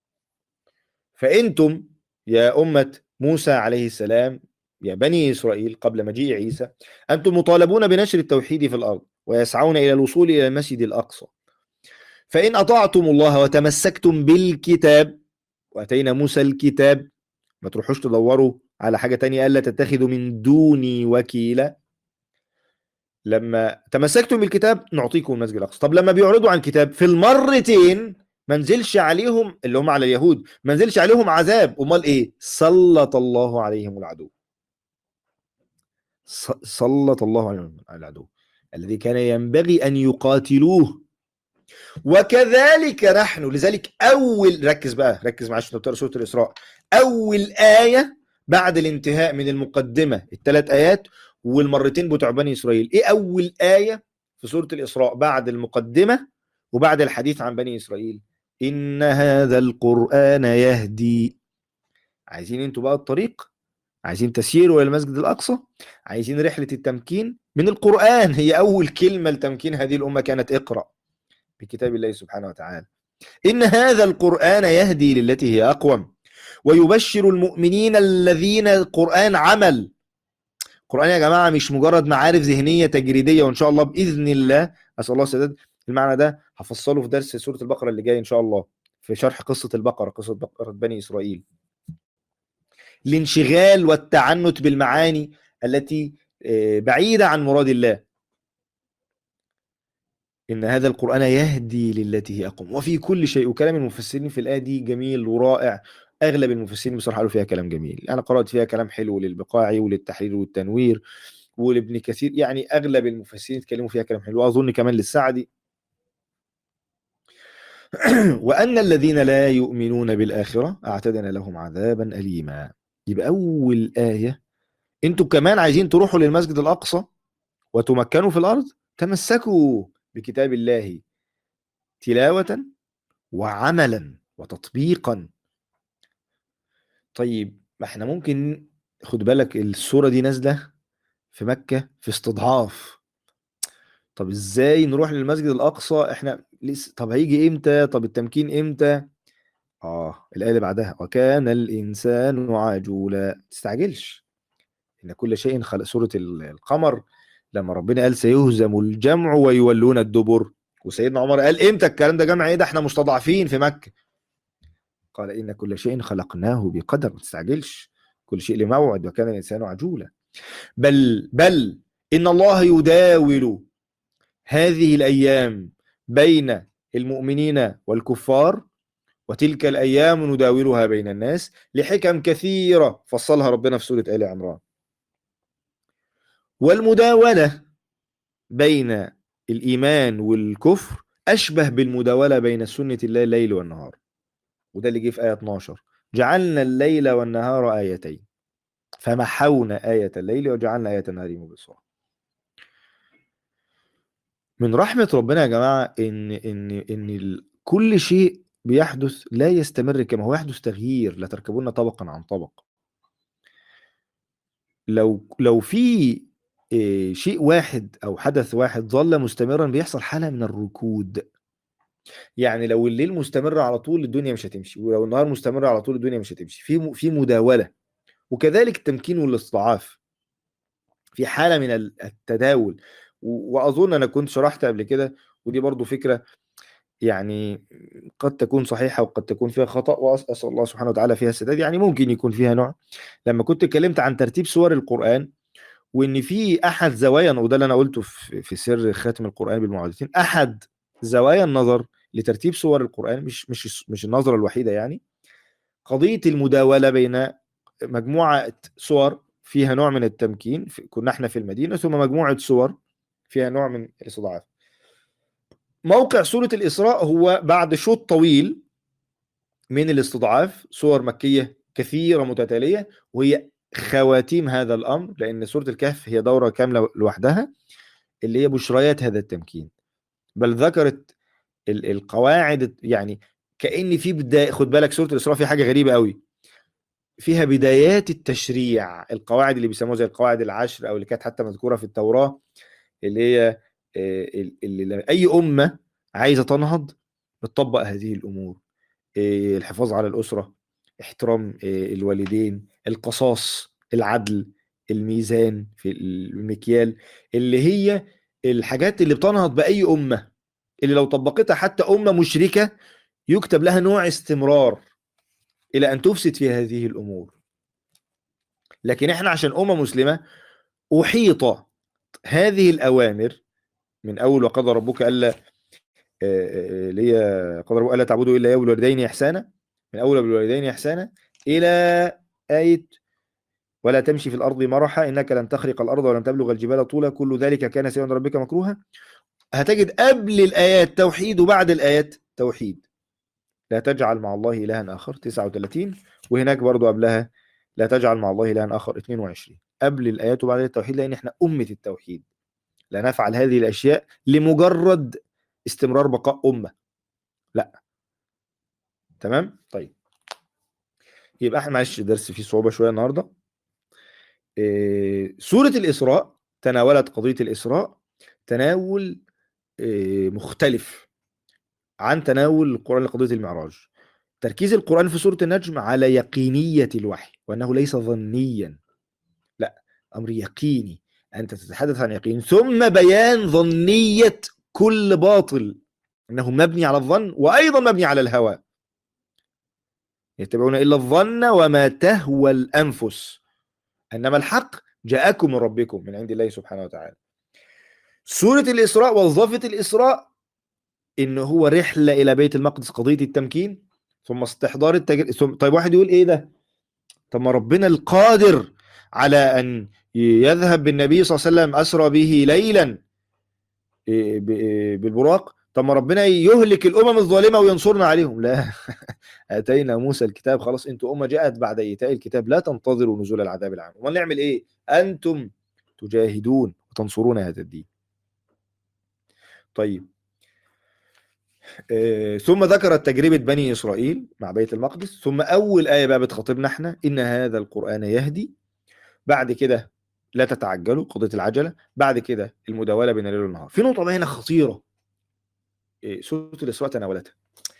فانتم يا امه موسى عليه السلام يا بني اسرائيل قبل مجيء عيسى انتم مطالبون بنشر التوحيد في الارض ويسعون الى الوصول الى المسجد الاقصى فان اطعتم الله وتمسكتم بالكتاب واتينا موسى الكتاب ما تروحوش تدوروا على حاجه تانية الا تتخذوا من دوني وكيلا لما تمسكتم بالكتاب نعطيكم المسجد الاقصى طب لما بيعرضوا عن الكتاب في المرتين ما نزلش عليهم اللي هم على اليهود ما نزلش عليهم عذاب امال ايه سلط الله عليهم العدو س- سلط الله عليهم العدو الذي كان ينبغي ان يقاتلوه وكذلك نحن لذلك اول ركز بقى ركز معايا عشان تقرا سوره الاسراء اول ايه بعد الانتهاء من المقدمه الثلاث ايات والمرتين بتوع بني اسرائيل ايه اول ايه في سوره الاسراء بعد المقدمه وبعد الحديث عن بني اسرائيل ان هذا القران يهدي عايزين انتوا بقى الطريق عايزين تسيروا الى المسجد الاقصى عايزين رحله التمكين من القران هي اول كلمه لتمكين هذه الامه كانت اقرا بكتاب الله سبحانه وتعالى ان هذا القران يهدي للتي هي اقوم ويبشر المؤمنين الذين القران عمل القرآن يا جماعة مش مجرد معارف ذهنية تجريدية وإن شاء الله بإذن الله أسأل الله السداد المعنى ده هفصله في درس سورة البقرة اللي جاي إن شاء الله في شرح قصة البقرة قصة بقرة بني إسرائيل الانشغال والتعنت بالمعاني التي آه، بعيدة عن مراد الله إن هذا القرآن يهدي للتي هي أقوم وفي كل شيء وكلام المفسرين في الآية دي جميل ورائع اغلب المفسرين بصراحه قالوا فيها كلام جميل انا قرات فيها كلام حلو للبقاعي وللتحرير والتنوير ولابن كثير يعني اغلب المفسرين اتكلموا فيها كلام حلو واظن كمان للسعدي وان الذين لا يؤمنون بالاخره اعتدنا لهم عذابا اليما يبقى اول ايه انتوا كمان عايزين تروحوا للمسجد الاقصى وتمكنوا في الارض تمسكوا بكتاب الله تلاوه وعملا وتطبيقا طيب ما احنا ممكن خد بالك الصورة دي نازلة في مكة في استضعاف طب ازاي نروح للمسجد الأقصى احنا لسه طب هيجي امتى طب التمكين امتى اه الآية اللي بعدها وكان الإنسان عجولا ما تستعجلش إن كل شيء خلق سورة ال- القمر لما ربنا قال سيهزم الجمع ويولون الدبر وسيدنا عمر قال امتى الكلام ده جمع ايه ده احنا مستضعفين في مكة قال إن كل شيء خلقناه بقدر ما تستعجلش كل شيء لموعد وكان الإنسان عجولا بل بل إن الله يداول هذه الأيام بين المؤمنين والكفار وتلك الأيام نداولها بين الناس لحكم كثيرة فصلها ربنا في سورة آل عمران والمداولة بين الإيمان والكفر أشبه بالمداولة بين سنة الله الليل والنهار وده اللي جه في آية 12 جعلنا الليل والنهار آيتين فمحونا آية الليل وجعلنا آية النهار مبصرة من رحمة ربنا يا جماعة إن إن إن ال- كل شيء بيحدث لا يستمر كما هو يحدث تغيير لا تركبون طبقا عن طبق لو لو في إيه، شيء واحد أو حدث واحد ظل مستمرا بيحصل حالة من الركود يعني لو الليل مستمر على طول الدنيا مش هتمشي ولو النهار مستمر على طول الدنيا مش هتمشي في م- في مداولة وكذلك التمكين والاستضعاف في حالة من ال- التداول و- وأظن أنا كنت شرحت قبل كده ودي برضو فكرة يعني قد تكون صحيحة وقد تكون فيها خطأ وأسأل الله سبحانه وتعالى فيها السداد يعني ممكن يكون فيها نوع لما كنت اتكلمت عن ترتيب سور القرآن وإن في أحد زوايا وده اللي أنا قلته في في سر خاتم القرآن بالمعوذتين أحد زوايا النظر لترتيب سور القرآن مش مش مش النظرة الوحيدة يعني قضية المداولة بين مجموعة سور فيها نوع من التمكين في- كنا احنا في المدينة ثم مجموعة سور فيها نوع من الاستضعاف موقع سورة الإسراء هو بعد شوط طويل من الاستضعاف صور مكية كثيرة متتالية وهي خواتيم هذا الأمر لأن سورة الكهف هي دورة كاملة لوحدها اللي هي بشريات هذا التمكين بل ذكرت ال- القواعد يعني كأن في بداية خد بالك سورة الإسراء في حاجة غريبة قوي فيها بدايات التشريع القواعد اللي بيسموها زي القواعد العشر أو اللي كانت حتى مذكورة في التوراة اللي هي آه، اللي لما أي أمة عايزة تنهض بتطبق هذه الأمور آه، الحفاظ على الأسرة احترام آه، الوالدين القصاص العدل الميزان في المكيال اللي هي الحاجات اللي بتنهض بأي أمة اللي لو طبقتها حتى أمة مشركة يكتب لها نوع استمرار إلى أن تفسد في هذه الأمور لكن إحنا عشان أمة مسلمة أحيط هذه الأوامر من أول وقضى ربك ألا آه، آه، اللي هي قضى ربك ألا تعبدوا إلا إياه وبالوالدين إحسانا من أول بالوالدين إحسانا إلى آية ولا تمشي في الأرض مرحا إنك لن تخرق الأرض ولن تبلغ الجبال طولا كل ذلك كان سيئا عند ربك مكروها هتجد قبل الآيات توحيد وبعد الآيات توحيد لا تجعل مع الله إلها آخر 39 وهناك برضو قبلها لا تجعل مع الله إلها آخر 22 قبل الآيات وبعد التوحيد لأن إحنا أمة التوحيد لا نفعل هذه الأشياء لمجرد استمرار بقاء أمة لا تمام طيب يبقى احنا معلش درس فيه صعوبة شوية النهاردة إيه، سورة الإسراء تناولت قضية الإسراء تناول إيه، مختلف عن تناول القرآن لقضية المعراج تركيز القرآن في سورة النجم على يقينية الوحي وأنه ليس ظنيا لا أمر يقيني أنت تتحدث عن يقين ثم بيان ظنية كل باطل أنه مبني على الظن وأيضا مبني على الهوى يتبعون إلا الظن وما تهوى الأنفس انما الحق جاءكم من ربكم من عند الله سبحانه وتعالى سورة الإسراء وظيفة الإسراء إن هو رحلة إلى بيت المقدس قضية التمكين ثم استحضار التجربة ثم طيب واحد يقول إيه ده؟ طب ما ربنا القادر على أن يذهب بالنبي صلى الله عليه وسلم أسرى به ليلا إيه ب- إيه بالبراق طب ما ربنا يهلك الأمم الظالمة وينصرنا عليهم لا اتينا موسى الكتاب خلاص انتوا امه جاءت بعد ايتاء الكتاب لا تنتظروا نزول العذاب العام امال نعمل ايه انتم تجاهدون وتنصرون هذا الدين طيب آه، ثم ذكرت تجربة بني إسرائيل مع بيت المقدس ثم أول آية بقى بتخاطبنا احنا إن هذا القرآن يهدي بعد كده لا تتعجلوا قضية العجلة بعد كده المداولة بين الليل والنهار في نقطة بقى هنا خطيرة آه، سورة الإسراء تناولتها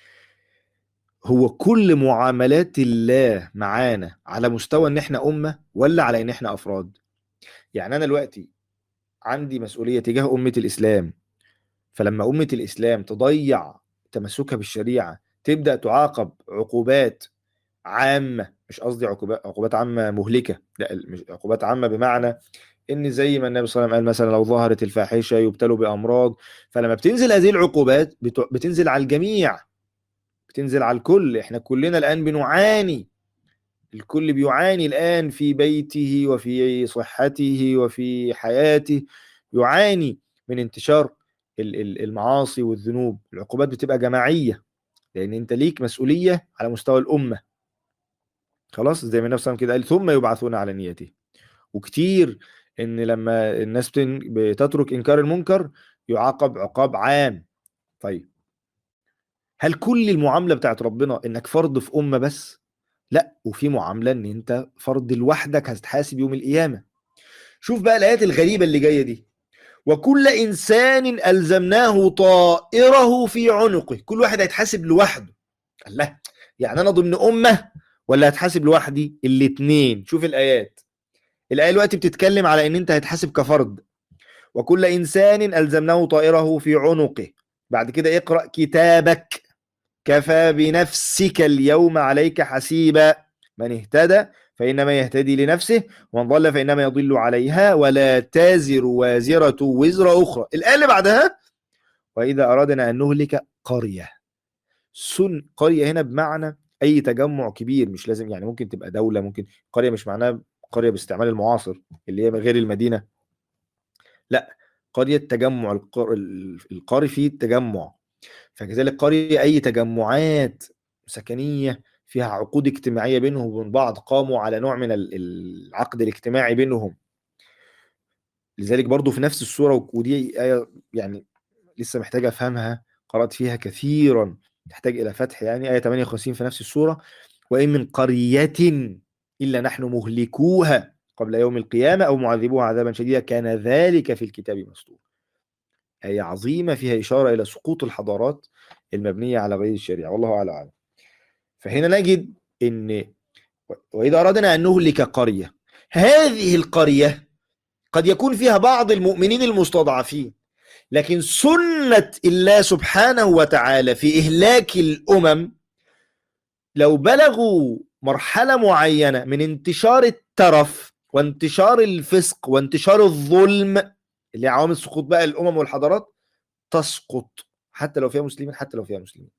هو كل معاملات الله معانا على مستوى ان احنا امه ولا على ان احنا افراد يعني انا دلوقتي عندي مسؤوليه تجاه امه الاسلام فلما امه الاسلام تضيع تمسكها بالشريعه تبدا تعاقب عقوبات عامه مش قصدي عقوبات عقوبات عامه مهلكه لا مش عقوبات عامه بمعنى ان زي ما النبي صلى الله عليه وسلم قال مثلا لو ظهرت الفاحشه يبتلوا بامراض فلما بتنزل هذه العقوبات بت- بتنزل على الجميع بتنزل على الكل احنا كلنا الان بنعاني الكل بيعاني الان في بيته وفي صحته وفي حياته يعاني من انتشار ال- ال- المعاصي والذنوب العقوبات بتبقى جماعيه لان انت ليك مسؤوليه على مستوى الامه خلاص زي ما النبي صلى الله عليه وسلم كده قال ثم يبعثون على نيته وكتير ان لما الناس بتن- بتترك انكار المنكر يعاقب عقاب عام طيب هل كل المعامله بتاعت ربنا انك فرد في امه بس لا وفي معامله ان انت فرد لوحدك هتتحاسب يوم القيامه شوف بقى الايات الغريبه اللي جايه دي وكل انسان الزمناه طائره في عنقه كل واحد هيتحاسب لوحده الله يعني انا ضمن امه ولا هتحاسب لوحدي الاتنين شوف الايات الايه دلوقتي بتتكلم على ان انت هتحاسب كفرد وكل انسان الزمناه طائره في عنقه بعد كده اقرا كتابك كفى بنفسك اليوم عليك حسيبا من اهتدى فانما يهتدي لنفسه ومن ضل فانما يضل عليها ولا تزر وازره وزر اخرى الايه اللي بعدها واذا اردنا ان نهلك قريه سن قريه هنا بمعنى اي تجمع كبير مش لازم يعني ممكن تبقى دوله ممكن قريه مش معناها قريه باستعمال المعاصر اللي هي غير المدينه لا قرية تجمع القر- القري فيه تجمع فكذلك قرية أي تجمعات سكنية فيها عقود اجتماعية بينهم وبين بعض قاموا على نوع من ال- العقد الاجتماعي بينهم لذلك برضو في نفس السورة ودي آية يعني لسه محتاج أفهمها قرأت فيها كثيرا تحتاج إلى فتح يعني آية 58 في نفس السورة وإن من قرية إلا نحن مهلكوها قبل يوم القيامة أو معذبوها عذابا شديدا كان ذلك في الكتاب مسطور آية عظيمة فيها إشارة إلى سقوط الحضارات المبنية على غير الشريعة والله أعلى أعلم فهنا نجد إن وإذا أردنا أن نهلك قرية هذه القرية قد يكون فيها بعض المؤمنين المستضعفين لكن سنة الله سبحانه وتعالى في إهلاك الأمم لو بلغوا مرحلة معينة من انتشار الترف وانتشار الفسق وانتشار الظلم اللي هي عوامل سقوط بقى الأمم والحضارات تسقط حتى لو فيها مسلمين حتى لو فيها مسلمين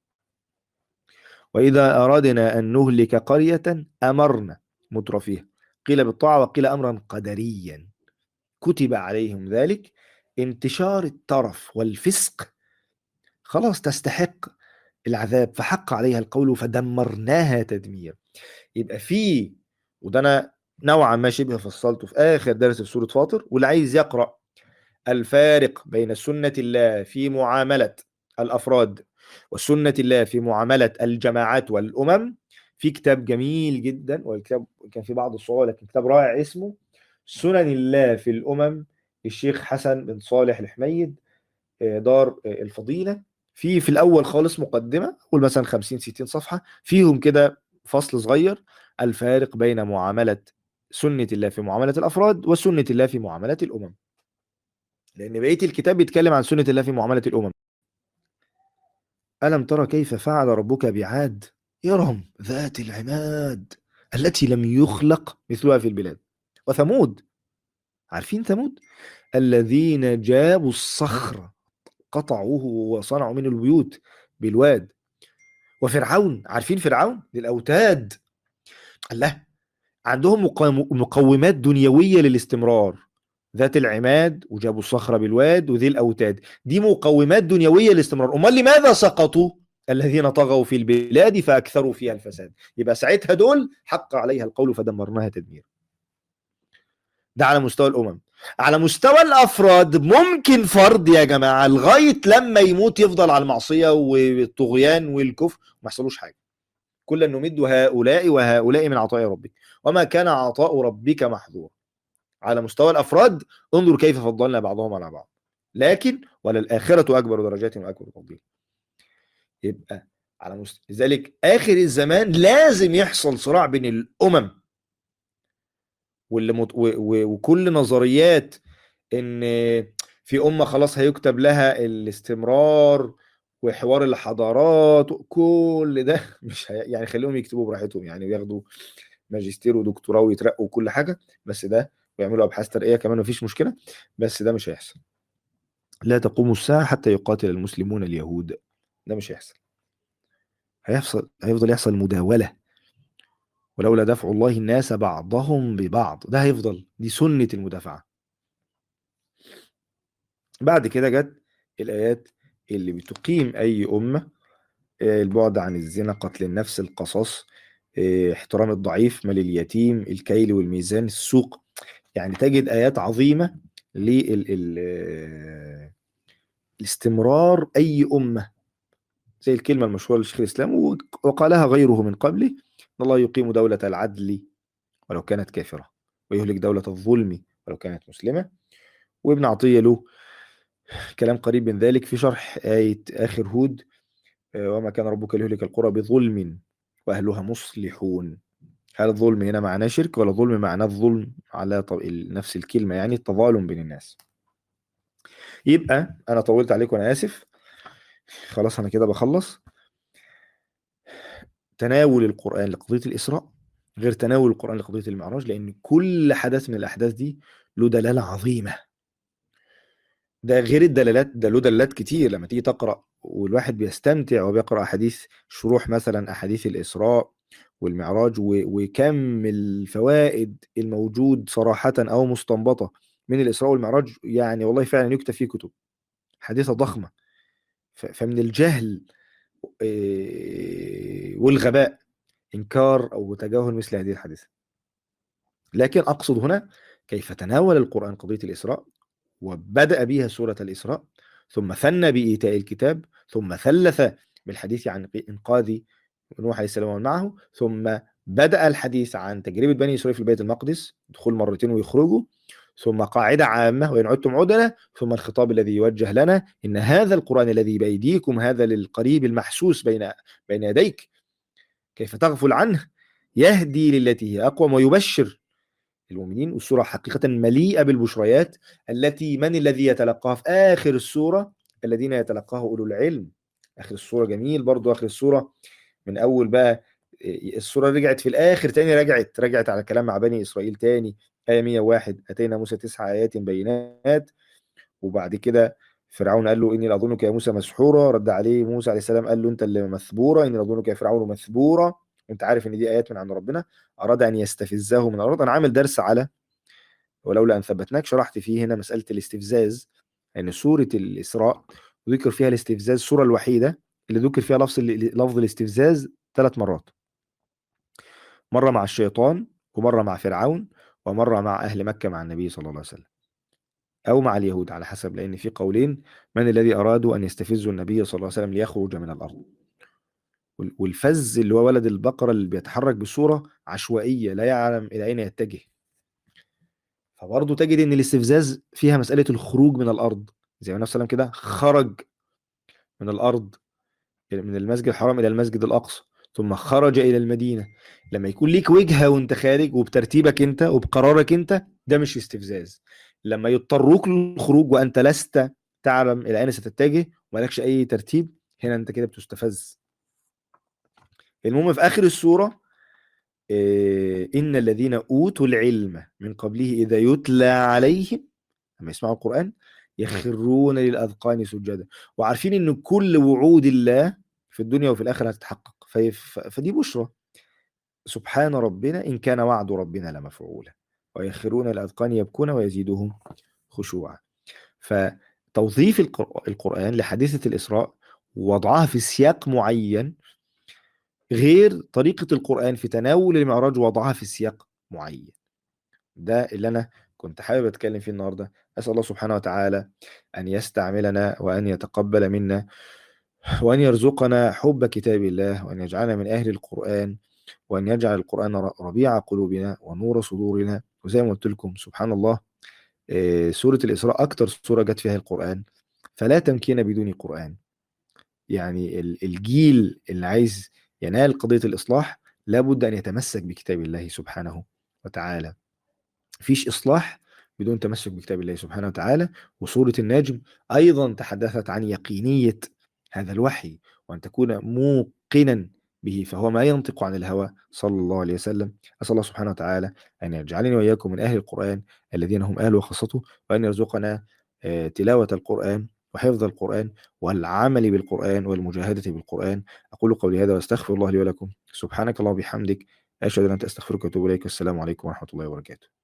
وإذا أردنا أن نهلك قرية أمرنا مترفيها قيل بالطاعة وقيل أمرا قدريا كتب عليهم ذلك انتشار الترف والفسق خلاص تستحق العذاب فحق عليها القول فدمرناها تدمير يبقى في وده انا نوعا ما شبه فصلته في اخر درس في سوره فاطر واللي عايز يقرا الفارق بين سنه الله في معامله الافراد وسنه الله في معامله الجماعات والامم في كتاب جميل جدا والكتاب كان في بعض الصعوبه لكن كتاب رائع اسمه سنن الله في الامم الشيخ حسن بن صالح الحميد آه، دار آه، الفضيله في في الاول خالص مقدمه قول مثلا 50 60 صفحه فيهم كده فصل صغير الفارق بين معامله سنه الله في معامله الافراد وسنه الله في معامله الامم لان بقيه الكتاب بيتكلم عن سنه الله في معامله الامم الم ترى كيف فعل ربك بعاد إرم ذات العماد التي لم يخلق مثلها في البلاد وثمود عارفين ثمود الذين جابوا الصخر قطعوه وصنعوا منه البيوت بالواد وفرعون عارفين فرعون للأوتاد الله عندهم مقاوم- مقومات دنيوية للاستمرار ذات العماد وجابوا الصخرة بالواد وذي الأوتاد دي مقومات دنيوية للاستمرار أمال لماذا سقطوا الذين طغوا في البلاد فأكثروا فيها الفساد يبقى ساعتها دول حق عليها القول فدمرناها تدمير ده على مستوى الأمم على مستوى الافراد ممكن فرد يا جماعه لغايه لما يموت يفضل على المعصيه والطغيان والكفر وما يحصلوش حاجه كلا نمد هؤلاء وهؤلاء من عطاء ربك وما كان عطاء ربك محظورا على مستوى الافراد انظر كيف فضلنا بعضهم على بعض لكن وللاخره اكبر درجات واكبر تفضيل يبقى على مستوى لذلك اخر الزمان لازم يحصل صراع بين الامم واللي مت... و... و... وكل نظريات ان في امه خلاص هيكتب لها الاستمرار وحوار الحضارات كل ده مش هي... يعني خليهم يكتبوا براحتهم يعني وياخدوا ماجستير ودكتوراه ويترقوا وكل حاجه بس ده ويعملوا ابحاث ترقيه كمان مفيش مشكله بس ده مش هيحصل لا تقوم الساعه حتى يقاتل المسلمون اليهود ده مش هيحصل هيحصل هيفضل يحصل مداوله ولولا دفع الله الناس بعضهم ببعض ده هيفضل دي سنة المدافعة بعد كده جت الآيات اللي بتقيم أي أمة آه، البعد عن الزنا قتل النفس القصاص آه، احترام الضعيف مال اليتيم الكيل والميزان السوق يعني تجد آيات عظيمة لل ال- آه، الاستمرار أي أمة زي الكلمة المشهورة لشيخ الإسلام وق- وقالها غيره من قبله إن الله يقيم دولة العدل ولو كانت كافرة ويهلك دولة الظلم ولو كانت مسلمة وابن عطية له كلام قريب من ذلك في شرح آية آخر هود آه، وما كان ربك ليهلك القرى بظلم وأهلها مصلحون هل الظلم هنا معناه شرك ولا ظلم معناه الظلم على ط- نفس الكلمة يعني التظالم بين الناس يبقى أنا طولت عليكم أنا آسف خلاص أنا كده بخلص تناول القرآن لقضية الإسراء غير تناول القرآن لقضية المعراج لأن كل حدث من الأحداث دي له دلالة عظيمة ده غير الدلالات ده له دلالات كتير لما تيجي تقرأ والواحد بيستمتع وبيقرأ أحاديث شروح مثلا أحاديث الإسراء والمعراج و- وكم الفوائد الموجود صراحة أو مستنبطة من الإسراء والمعراج يعني والله فعلا يكتب فيه كتب حادثة ضخمة ف- فمن الجهل إيه، والغباء إنكار أو تجاهل مثل هذه الحادثة لكن أقصد هنا كيف تناول القرآن قضية الإسراء وبدأ بها سورة الإسراء ثم ثنى بإيتاء الكتاب ثم ثلث بالحديث عن إنقاذ نوح عليه السلام ومن معه ثم بدأ الحديث عن تجربة بني إسرائيل في البيت المقدس دخول مرتين ويخرجوا ثم قاعدة عامة وإن عدتم عدنا ثم الخطاب الذي يوجه لنا إن هذا القرآن الذي بأيديكم هذا للقريب المحسوس بين بين يديك كيف تغفل عنه يهدي للتي هي أقوم ويبشر المؤمنين والسورة حقيقة مليئة بالبشريات التي من الذي يتلقاها في آخر السورة الذين يتلقاها أولو العلم آخر السورة جميل برضو آخر السورة من أول بقى السورة رجعت في الآخر تاني رجعت رجعت على كلام مع بني إسرائيل تاني آية 101 أتينا موسى تسع آيات بينات وبعد كده فرعون قال له إني لأظنك يا موسى مسحورا رد عليه موسى عليه السلام قال له أنت اللي مثبورة إني لأظنك يا فرعون مثبورا وأنت عارف إن دي آيات من عند ربنا أراد أن يستفزه من الأرض أنا عامل درس على ولولا أن ثبتناك شرحت فيه هنا مسألة الاستفزاز أن يعني سورة الإسراء ذكر فيها الاستفزاز السورة الوحيدة اللي ذكر فيها لفظ لفظ الاستفزاز ثلاث مرات مرة مع الشيطان ومرة مع فرعون ومرة مع أهل مكة مع النبي صلى الله عليه وسلم أو مع اليهود على حسب لأن في قولين من الذي أرادوا أن يستفزوا النبي صلى الله عليه وسلم ليخرج من الأرض والفز اللي هو ولد البقرة اللي بيتحرك بصورة عشوائية لا يعلم إلى أين يتجه فبرضه تجد ان الاستفزاز فيها مساله الخروج من الارض زي ما النبي صلى الله عليه وسلم كده خرج من الارض من المسجد الحرام الى المسجد الاقصى ثم خرج الى المدينه لما يكون ليك وجهه وانت خارج وبترتيبك انت وبقرارك انت ده مش استفزاز لما يضطروك للخروج وانت لست تعلم الى اين ستتجه ومالكش اي ترتيب هنا انت كده بتستفز المهم في اخر السوره إن الذين أوتوا العلم من قبله إذا يتلى عليهم لما يسمعوا القرآن يخرون للأذقان سجدا وعارفين إن كل وعود الله في الدنيا وفي الآخرة هتتحقق فدي بشرى سبحان ربنا إن كان وعد ربنا لمفعولا ويخرون للأذقان يبكون ويزيدهم خشوعا فتوظيف القرآن لحادثة الإسراء ووضعها في سياق معين غير طريقة القرآن في تناول المعراج وضعها في سياق معين ده اللي أنا كنت حابب أتكلم فيه النهاردة أسأل الله سبحانه وتعالى أن يستعملنا وأن يتقبل منا وأن يرزقنا حب كتاب الله وأن يجعلنا من أهل القرآن وأن يجعل القرآن ربيع قلوبنا ونور صدورنا وزي ما قلت لكم سبحان الله سورة الإسراء أكتر سورة جت فيها القرآن فلا تمكين بدون قرآن يعني الجيل اللي عايز ينال قضية الإصلاح لابد أن يتمسك بكتاب الله سبحانه وتعالى فيش إصلاح بدون تمسك بكتاب الله سبحانه وتعالى وسورة النجم أيضا تحدثت عن يقينية هذا الوحي وأن تكون موقنا به فهو ما ينطق عن الهوى صلى الله عليه وسلم أسأل الله سبحانه وتعالى أن يجعلني وإياكم من أهل القرآن الذين هم أهل وخاصته وأن يرزقنا تلاوة القرآن وحفظ القرآن والعمل بالقرآن والمجاهدة بالقرآن أقول قولي هذا وأستغفر الله لي ولكم سبحانك الله وبحمدك أشهد أن لا إله إلا أنت أستغفرك وأتوب إليك والسلام عليكم ورحمة الله وبركاته